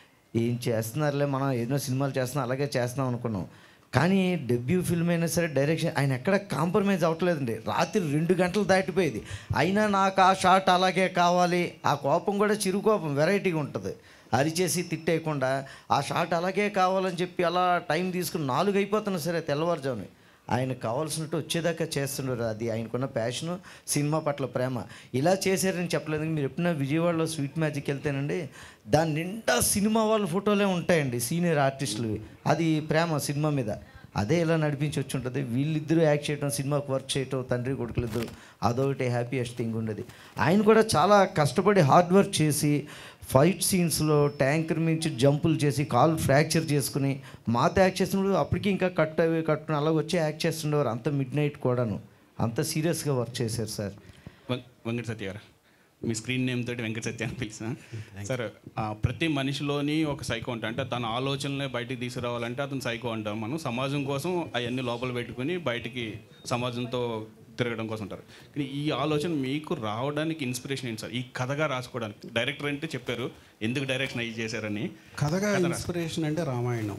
ఏం చేస్తున్నారులే మనం ఎన్నో సినిమాలు చేస్తున్నాం అలాగే చేస్తున్నాం అనుకున్నాం కానీ డెబ్యూ ఫిల్మ్ అయినా సరే డైరెక్షన్ ఆయన ఎక్కడ కాంప్రమైజ్ అవ్వట్లేదండి రాత్రి రెండు గంటలు దాటిపోయేది అయినా నాకు ఆ షాట్ అలాగే కావాలి ఆ కోపం కూడా చిరు కోపం వెరైటీగా ఉంటుంది అరిచేసి తిట్టేయకుండా ఆ షాట్ అలాగే కావాలని చెప్పి అలా టైం తీసుకుని నాలుగు అయిపోతున్నా సరే తెల్లవారుజామున ఆయన కావాల్సినట్టు వచ్చేదాకా చేస్తున్నారు అది ఆయనకున్న ప్యాషను సినిమా పట్ల ప్రేమ ఇలా చేశారని చెప్పలేదు మీరు ఎప్పుడైనా విజయవాడలో స్వీట్ మ్యాజిక్ వెళ్తేనండి దాని నిండా సినిమా వాళ్ళ ఫోటోలే ఉంటాయండి సీనియర్ ఆర్టిస్టులు అది ప్రేమ సినిమా మీద అదే ఇలా నడిపించి వచ్చి ఉంటుంది వీళ్ళిద్దరూ యాక్ట్ చేయడం సినిమాకి వర్క్ చేయటం తండ్రి కొడుకులు ఇద్దరు అదొకటి హ్యాపీయెస్ట్ థింగ్ ఉండేది ఆయన కూడా చాలా కష్టపడి హార్డ్ వర్క్ చేసి ఫైట్ సీన్స్లో ట్యాంకర్ మించి జంపులు చేసి కాల్ ఫ్రాక్చర్ చేసుకుని మాతో యాక్ట్ చేస్తున్నప్పుడు అప్పటికి ఇంకా కట్ అవి కట్టుకుని అలాగ వచ్చి యాక్ట్ చేస్తుండేవారు అంత మిడ్ నైట్ కూడాను అంత సీరియస్గా వర్క్ చేశారు సార్ వెం- వెంకట సత్య గారు మీ స్క్రీన్ నేమ్ తోటి వెంకట సత్య అని పిలిచిన సార్ ఆ, ప్రతి మనిషిలోని ఒక సైకో ఉంటుంది అంటే తన ఆలోచనలే బయటికి తీసుకురావాలంటే అతను సైకో అంటాం మనం సమాజం కోసం అవన్నీ లోపల పెట్టుకుని బయటికి సమాజంతో తిరగడం కోసం ఉంటారు కానీ ఈ ఆలోచన మీకు రావడానికి ఇన్స్పిరేషన్ ఏంటి సార్ ఈ కథగా రాసుకోవడానికి డైరెక్టర్ అంటే చెప్పారు ఎందుకు డైరెక్షన్ అయ్యి చేశారని కథగా కథ రా- ఇన్స్పిరేషన్ అంటే రామాయణం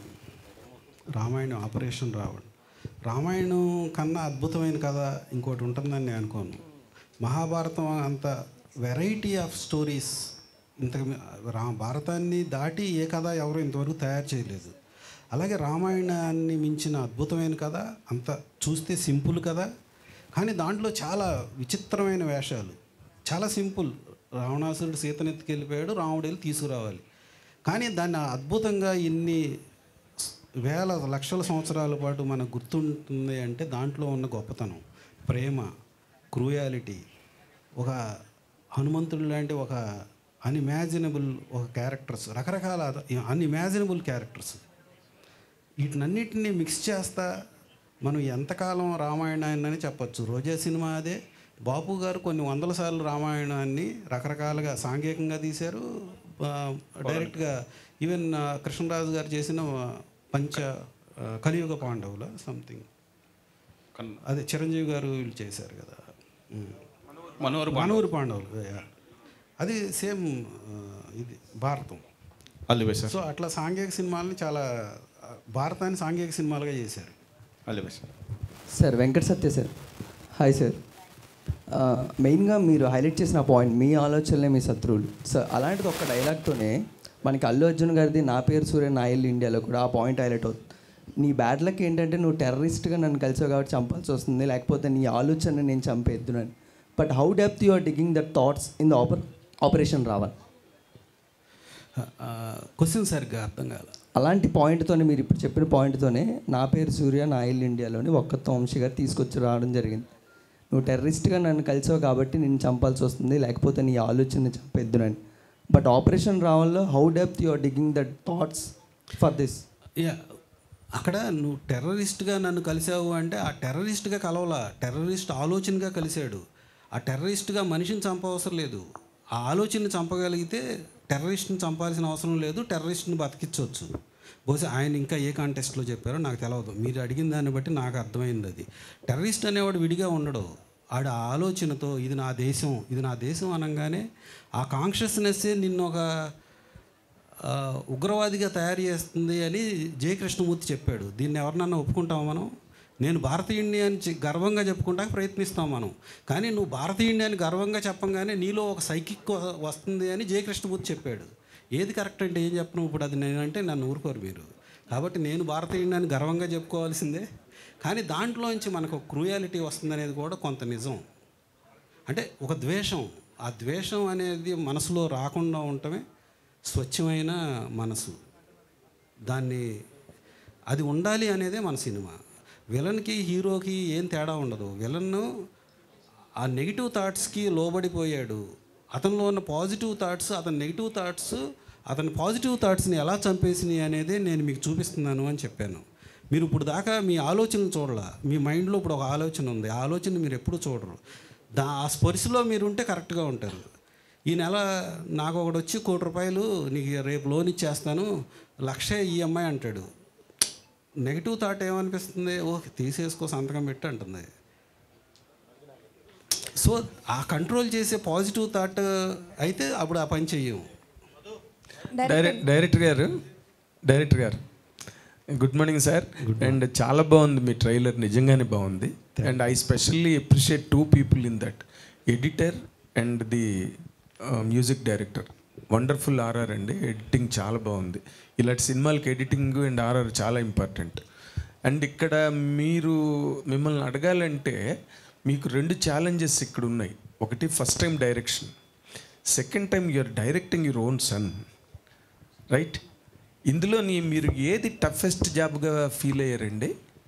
రామాయణం ఆపరేషన్ రావణ్ రామాయణం కన్నా అద్భుతమైన కథ ఇంకోటి ఉంటుందని నేను అనుకోను మహాభారతం అంత వెరైటీ ఆఫ్ స్టోరీస్ ఇంత రా భారతాన్ని దాటి ఏ కథ ఎవరు ఇంతవరకు తయారు చేయలేదు అలాగే రామాయణాన్ని మించిన అద్భుతమైన కథ అంత చూస్తే సింపుల్ కథ కానీ దాంట్లో చాలా విచిత్రమైన వేషాలు చాలా సింపుల్ రావణాసురుడు సీతనెత్తుకెళ్ళిపోయాడు రాముడు వెళ్ళి తీసుకురావాలి కానీ దాన్ని అద్భుతంగా ఇన్ని వేల లక్షల సంవత్సరాల పాటు మనకు గుర్తుంటుంది అంటే దాంట్లో ఉన్న గొప్పతనం ప్రేమ క్రూయాలిటీ ఒక హనుమంతుడు లాంటి ఒక అన్ఇమాజినబుల్ ఒక క్యారెక్టర్స్ రకరకాల అన్ఇమాజినబుల్ క్యారెక్టర్స్ వీటినన్నిటిని మిక్స్ చేస్తా మనం ఎంతకాలం రామాయణాన్ని అని చెప్పచ్చు రోజా సినిమా అదే బాపు గారు కొన్ని వందల సార్లు రామాయణాన్ని రకరకాలుగా సాంఘికంగా తీశారు ఆ, డైరెక్ట్గా ఈవెన్ ఆ, కృష్ణరాజు గారు చేసిన ఆ, పంచ ఆ, కలియుగ పాండవుల సంథింగ్ అదే చిరంజీవి గారు వీళ్ళు చేశారు కదా ఉమ్. మనోహర్ పాండవులు. మనోహర్ పాండవులు yeah. అది సేమ్ ఇది భారతం All the best, sir. సో అట్లా సాంఘిక సినిమాలని చాలా ఆ, భారతాన్ని సాంఘిక సినిమాలుగా చేశారు all the best sir Venkata Satya sir hi sir ఆ, మెయిన్గా మీరు హైలైట్ చేసిన పాయింట్ మీ ఆలోచనలే మీ శత్రువులు సార్ అలాంటిది ఒక డైలాగ్తోనే మనకి అల్లు అర్జున్ గారిది నా పేరు సూర్య నా ఇల్లు ఇండియాలో కూడా ఆ పాయింట్ హైలైట్ అవుతుంది నీ బ్యాడ్ లక్ ఏంటంటే నువ్వు టెర్రరిస్ట్గా నన్ను కలిసావు కాబట్టి చంపాల్సి వస్తుంది లేకపోతే నీ ఆలోచన నేను చంపేద్దునని but how depth you are digging that thoughts in the ఆపర్ ఆపరేషన్ రావల్ క్వశ్చన్ సరిగ్గా అర్థం కాల అలాంటి పాయింట్తోనే మీరు ఇప్పుడు చెప్పిన పాయింట్తోనే నా పేరు సూర్య నా ఇల్లు ఇండియాలోని ఒక్క వంశీ గారు తీసుకొచ్చి రావడం జరిగింది నువ్వు టెర్రరిస్ట్గా నన్ను కలిసావు కాబట్టి నిన్ను చంపాల్సి వస్తుంది లేకపోతే నీ ఆలోచన చంపేద్దునని బట్ ఆపరేషన్ రావడంలో how depth you are digging that thoughts for this yeah అక్కడ నువ్వు టెర్రరిస్ట్గా నన్ను కలిసావు అంటే ఆ టెర్రరిస్ట్గా కలవలా టెర్రరిస్ట్ ఆలోచనగా కలిశాడు ఆ టెర్రరిస్ట్గా మనిషిని చంపవసరం లేదు ఆ ఆలోచనని చంపగలిగితే టెర్రరిస్ట్ని చంపాల్సిన అవసరం లేదు టెర్రరిస్ట్ని బతికించవచ్చు బహుశా ఆయన ఇంకా ఏ కాంటెస్ట్లో చెప్పారో నాకు తెలియదు మీరు అడిగిన దాన్ని బట్టి నాకు అర్థమైంది అది టెర్రరిస్ట్ అనేవాడు విడిగా ఉండడు ఆడ ఆ ఆలోచనతో ఇది నా దేశం ఇది నా దేశం అనగానే ఆ కాన్షియస్నెస్సే నిన్ను ఒక ఆ, ఉగ్రవాదిగా తయారు చేస్తుంది అని జయకృష్ణమూర్తి చెప్పాడు దీన్ని ఎవరినన్నా ఒప్పుకుంటామా మనం నేను భారతీయుడిని అని చె- గర్వంగా చెప్పుకుంటానికి ప్రయత్నిస్తాం మనం కానీ నువ్వు భారతీయుడిని అని గర్వంగా చెప్పంగానే నీలో ఒక సైకిక్ వ- వస్తుంది అని జయకృష్ణమూర్తి చెప్పాడు ఏది కరెక్ట్ అంటే ఏం చెప్పను ఇప్పుడు అది నేనంటే నన్ను ఊరుకోరు మీరు కాబట్టి నేను భారతీయుడిని అని గర్వంగా చెప్పుకోవాల్సిందే కానీ దాంట్లోంచి మనకు క్రూయాలిటీ వస్తుందనేది కూడా కొంత నిజం అంటే ఒక ద్వేషం ఆ ద్వేషం అనేది మనసులో రాకుండా ఉండటమే స్వచ్ఛమైన మనసు దాన్ని అది ఉండాలి అనేదే మన సినిమా విలన్కి హీరోకి ఏం తేడా ఉండదు విలన్ ఆ నెగిటివ్ థాట్స్కి లోబడిపోయాడు అతనిలో ఉన్న పాజిటివ్ థాట్స్ అతని నెగిటివ్ థాట్స్ అతని పాజిటివ్ థాట్స్ని ఎలా చంపేసినాయి అనేది నేను మీకు చూపిస్తున్నాను అని చెప్పాను మీరు ఇప్పుడు దాకా మీ ఆలోచన చూడాల మీ మైండ్లో ఇప్పుడు ఒక ఆలోచన ఉంది ఆ ఆలోచన మీరు ఎప్పుడు చూడరు దా ఆ స్పర్శలో మీరు ఉంటే కరెక్ట్గా ఉంటారు ఈ నెల నాకు ఒకడు వచ్చి కోటి రూపాయలు నీకు రేపు లోన్ ఇచ్చేస్తాను లక్షే ఈఎంఐ అంటాడు నెగిటివ్ థాట్ ఏమనిపిస్తుంది ఓ తీసేసుకో సంతకం పెట్టి అంటుంది సో ఆ కంట్రోల్ చేసే పాజిటివ్ థాట్ అయితే అప్పుడు ఆ పని చెయ్యము డైరెక్ట్ డైరెక్టర్ గారు డైరెక్టర్ గారు గుడ్ మార్నింగ్ సార్ అండ్ చాలా బాగుంది మీ ట్రైలర్ నిజంగానే బాగుంది and I specially appreciate two people in that editor and the music director wonderful RR అండి ఎడిటింగ్ చాలా బాగుంది ఇలాంటి సినిమాలకి ఎడిటింగ్ అండ్ ఆర్ఆర్ చాలా ఇంపార్టెంట్ అండ్ ఇక్కడ మీరు మిమ్మల్ని అడగాలంటే మీకు రెండు ఛాలెంజెస్ ఇక్కడ ఉన్నాయి ఒకటి first time direction second time you're directing your own son right ఇందులో నీ మీరు ఏది టఫెస్ట్ జాబ్గా ఫీల్ అయ్యారండి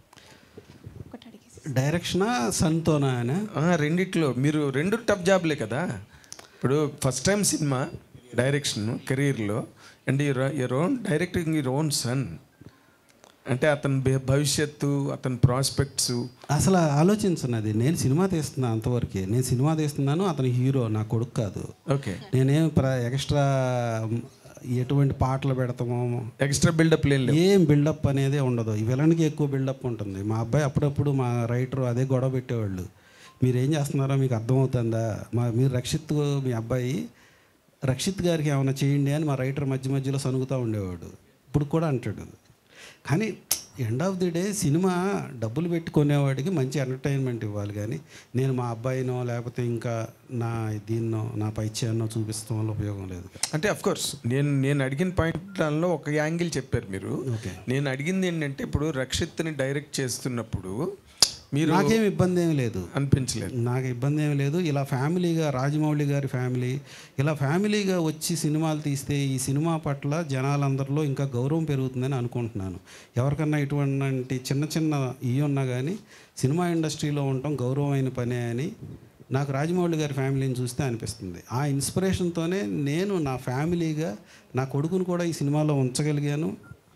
డైరెక్షనా సన్తోనా అనే రెండిట్లో మీరు రెండు టఫ్ జాబ్లే కదా ఇప్పుడు ఫస్ట్ టైం సినిమా డైరెక్షన్ కెరీర్లో and your own directing your own son అంటే అతని భ- భవిష్యత్తు అతని ప్రాస్పెక్ట్స్ అసలు ఆలోచించన్నది నేను సినిమా తీస్తున్నా అంతవరకే నేను సినిమా తీస్తున్నాను అతని హీరో నా కొడుకు కాదు ఓకే నేనేం ప్ర ఎక్స్ట్రా ఎటువంటి పాటలు పెడతామో ఎక్స్ట్రా బిల్డప్ లేదు ఏం బిల్డప్ అనేది ఉండదు ఈ విలన్కి ఎక్కువ బిల్డప్ ఉంటుంది మా అబ్బాయి అప్పుడప్పుడు మా రైటర్ అదే గొడవ పెట్టేవాళ్ళు మీరు ఏం చేస్తున్నారో మీకు అర్థమవుతుందా మా మీరు రక్షిత్ మీ అబ్బాయి రక్షిత్ గారికి ఏమైనా చేయండి అని మా రైటర్ మధ్య మధ్యలో సనుగుతూ ఉండేవాడు ఇప్పుడు కూడా అంటాడు కానీ ఎండ్ ఆఫ్ ది డే సినిమా డబ్బులు పెట్టుకునేవాడికి మంచి ఎంటర్టైన్మెంట్ ఇవ్వాలి కానీ నేను మా అబ్బాయినో లేకపోతే ఇంకా నా దీన్నో నా పైచ్యాన్నో చూపిస్తాం వల్ల ఉపయోగం లేదు అంటే అఫ్ కోర్స్ నేను నేను అడిగిన పాయింట్లలో ఒక యాంగిల్ చెప్పారు మీరు నేను అడిగింది ఏంటంటే ఇప్పుడు రక్షిత్ని డైరెక్ట్ చేస్తున్నప్పుడు మీరు నాకేం ఇబ్బంది ఏమి లేదు అనిపించలేదు నాకు ఇబ్బంది ఏమి లేదు ఇలా ఫ్యామిలీగా రాజమౌళి గారి ఫ్యామిలీ ఇలా ఫ్యామిలీగా వచ్చి సినిమాలు తీస్తే ఈ సినిమా పట్ల జనాలందరిలో ఇంకా గౌరవం పెరుగుతుందని అనుకుంటున్నాను ఎవరికన్నా ఇటువంటి చిన్న చిన్న ఇవి ఉన్నా కానీ సినిమా ఇండస్ట్రీలో ఉండటం గౌరవమైన పనే అని నాకు రాజమౌళి గారి ఫ్యామిలీని చూస్తే అనిపిస్తుంది ఆ ఇన్స్పిరేషన్తోనే నేను నా ఫ్యామిలీగా నా కొడుకును కూడా ఈ సినిమాలో ఉంచగలిగాను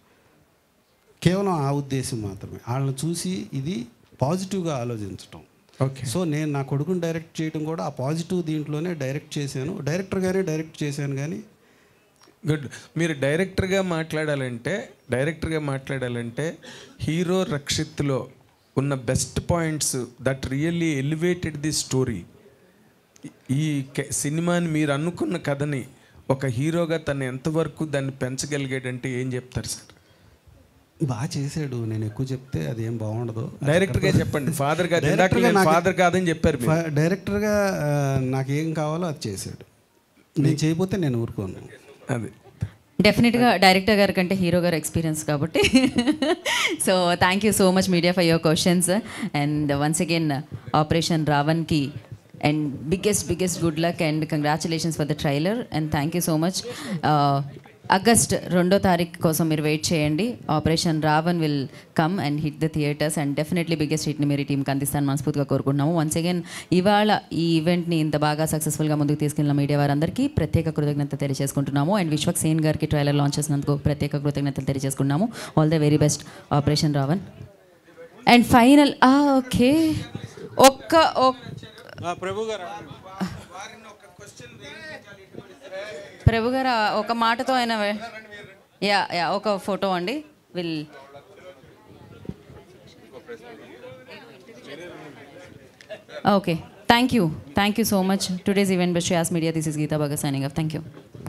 కేవలం ఆ ఉద్దేశం మాత్రమే వాళ్ళని చూసి ఇది పాజిటివ్గా ఆలోచించటం ఓకే సో నేను నా కొడుకుని డైరెక్ట్ చేయడం కూడా ఆ పాజిటివ్ దీంట్లోనే డైరెక్ట్ చేశాను డైరెక్టర్ గారే డైరెక్ట్ చేశాను కానీ గుడ్ మీరు డైరెక్టర్గా మాట్లాడాలంటే డైరెక్టర్గా మాట్లాడాలంటే హీరో రక్షిత్లో ఉన్న best points that really elevated the story ఈ కె- సినిమాని మీరు అనుకున్న కథని ఒక హీరోగా తను ఎంతవరకు దాన్ని పెంచగలిగాడంటే ఏం చెప్తారు సార్ బాగా చేశాడు నేను ఎక్కువ చెప్తే అది ఏం బాగుండదు డైరెక్టర్గా చెప్పండి. Father కాదు. ఇందాక డైరెక్టర్గా నేను నాకు- father కాదని చెప్పారు మీరు. ఫా- డైరెక్టర్గా ఆ, నాకు ఏం కావాలో అది చేశాడు నేను చేయకపోతే నేను ఊరుకోను అది డెఫినెట్గా డైరెక్టర్ గారి కంటే హీరో గారు ఎక్స్పీరియన్స్ కాబట్టి so thank you so much media for your questions and once again operation రావణ్కి and biggest biggest good luck and congratulations for the trailer and thank you so much August రెండో తారీఖు కోసం మీరు wait చేయండి operation Ravan will come and hit the theatres and definitely biggest హిట్ని మీరు ఈ టీంకి అందిస్తాను మనస్ఫూర్తిగా కోరుకుంటున్నాము వన్స్ అగైన్ ఇవాళ ఈ ఈవెంట్ని ఇంత బాగా సక్సెస్ఫుల్గా ముందుకు తీసుకెళ్ళిన మీడియా వారందరికీ ప్రత్యేక కృతజ్ఞత తెలియజేసుకుంటున్నాము అండ్ విశ్వక్ సేన్ గారికి ట్రైలర్ లాంచ్ చేసినందుకు ప్రత్యేక కృతజ్ఞతలు తెలియజేసుకుంటున్నాము all the very best operation Ravan and final okay ఒక్క ఒక్క ప్రభు గారు ప్రభు గారు ఆ ఒక మాటతో ఆయన వే- యా యా ఒక ఫోటో అండి will okay thank you thank you so much today's event best as media this is Geeta Bhagat signing off thank you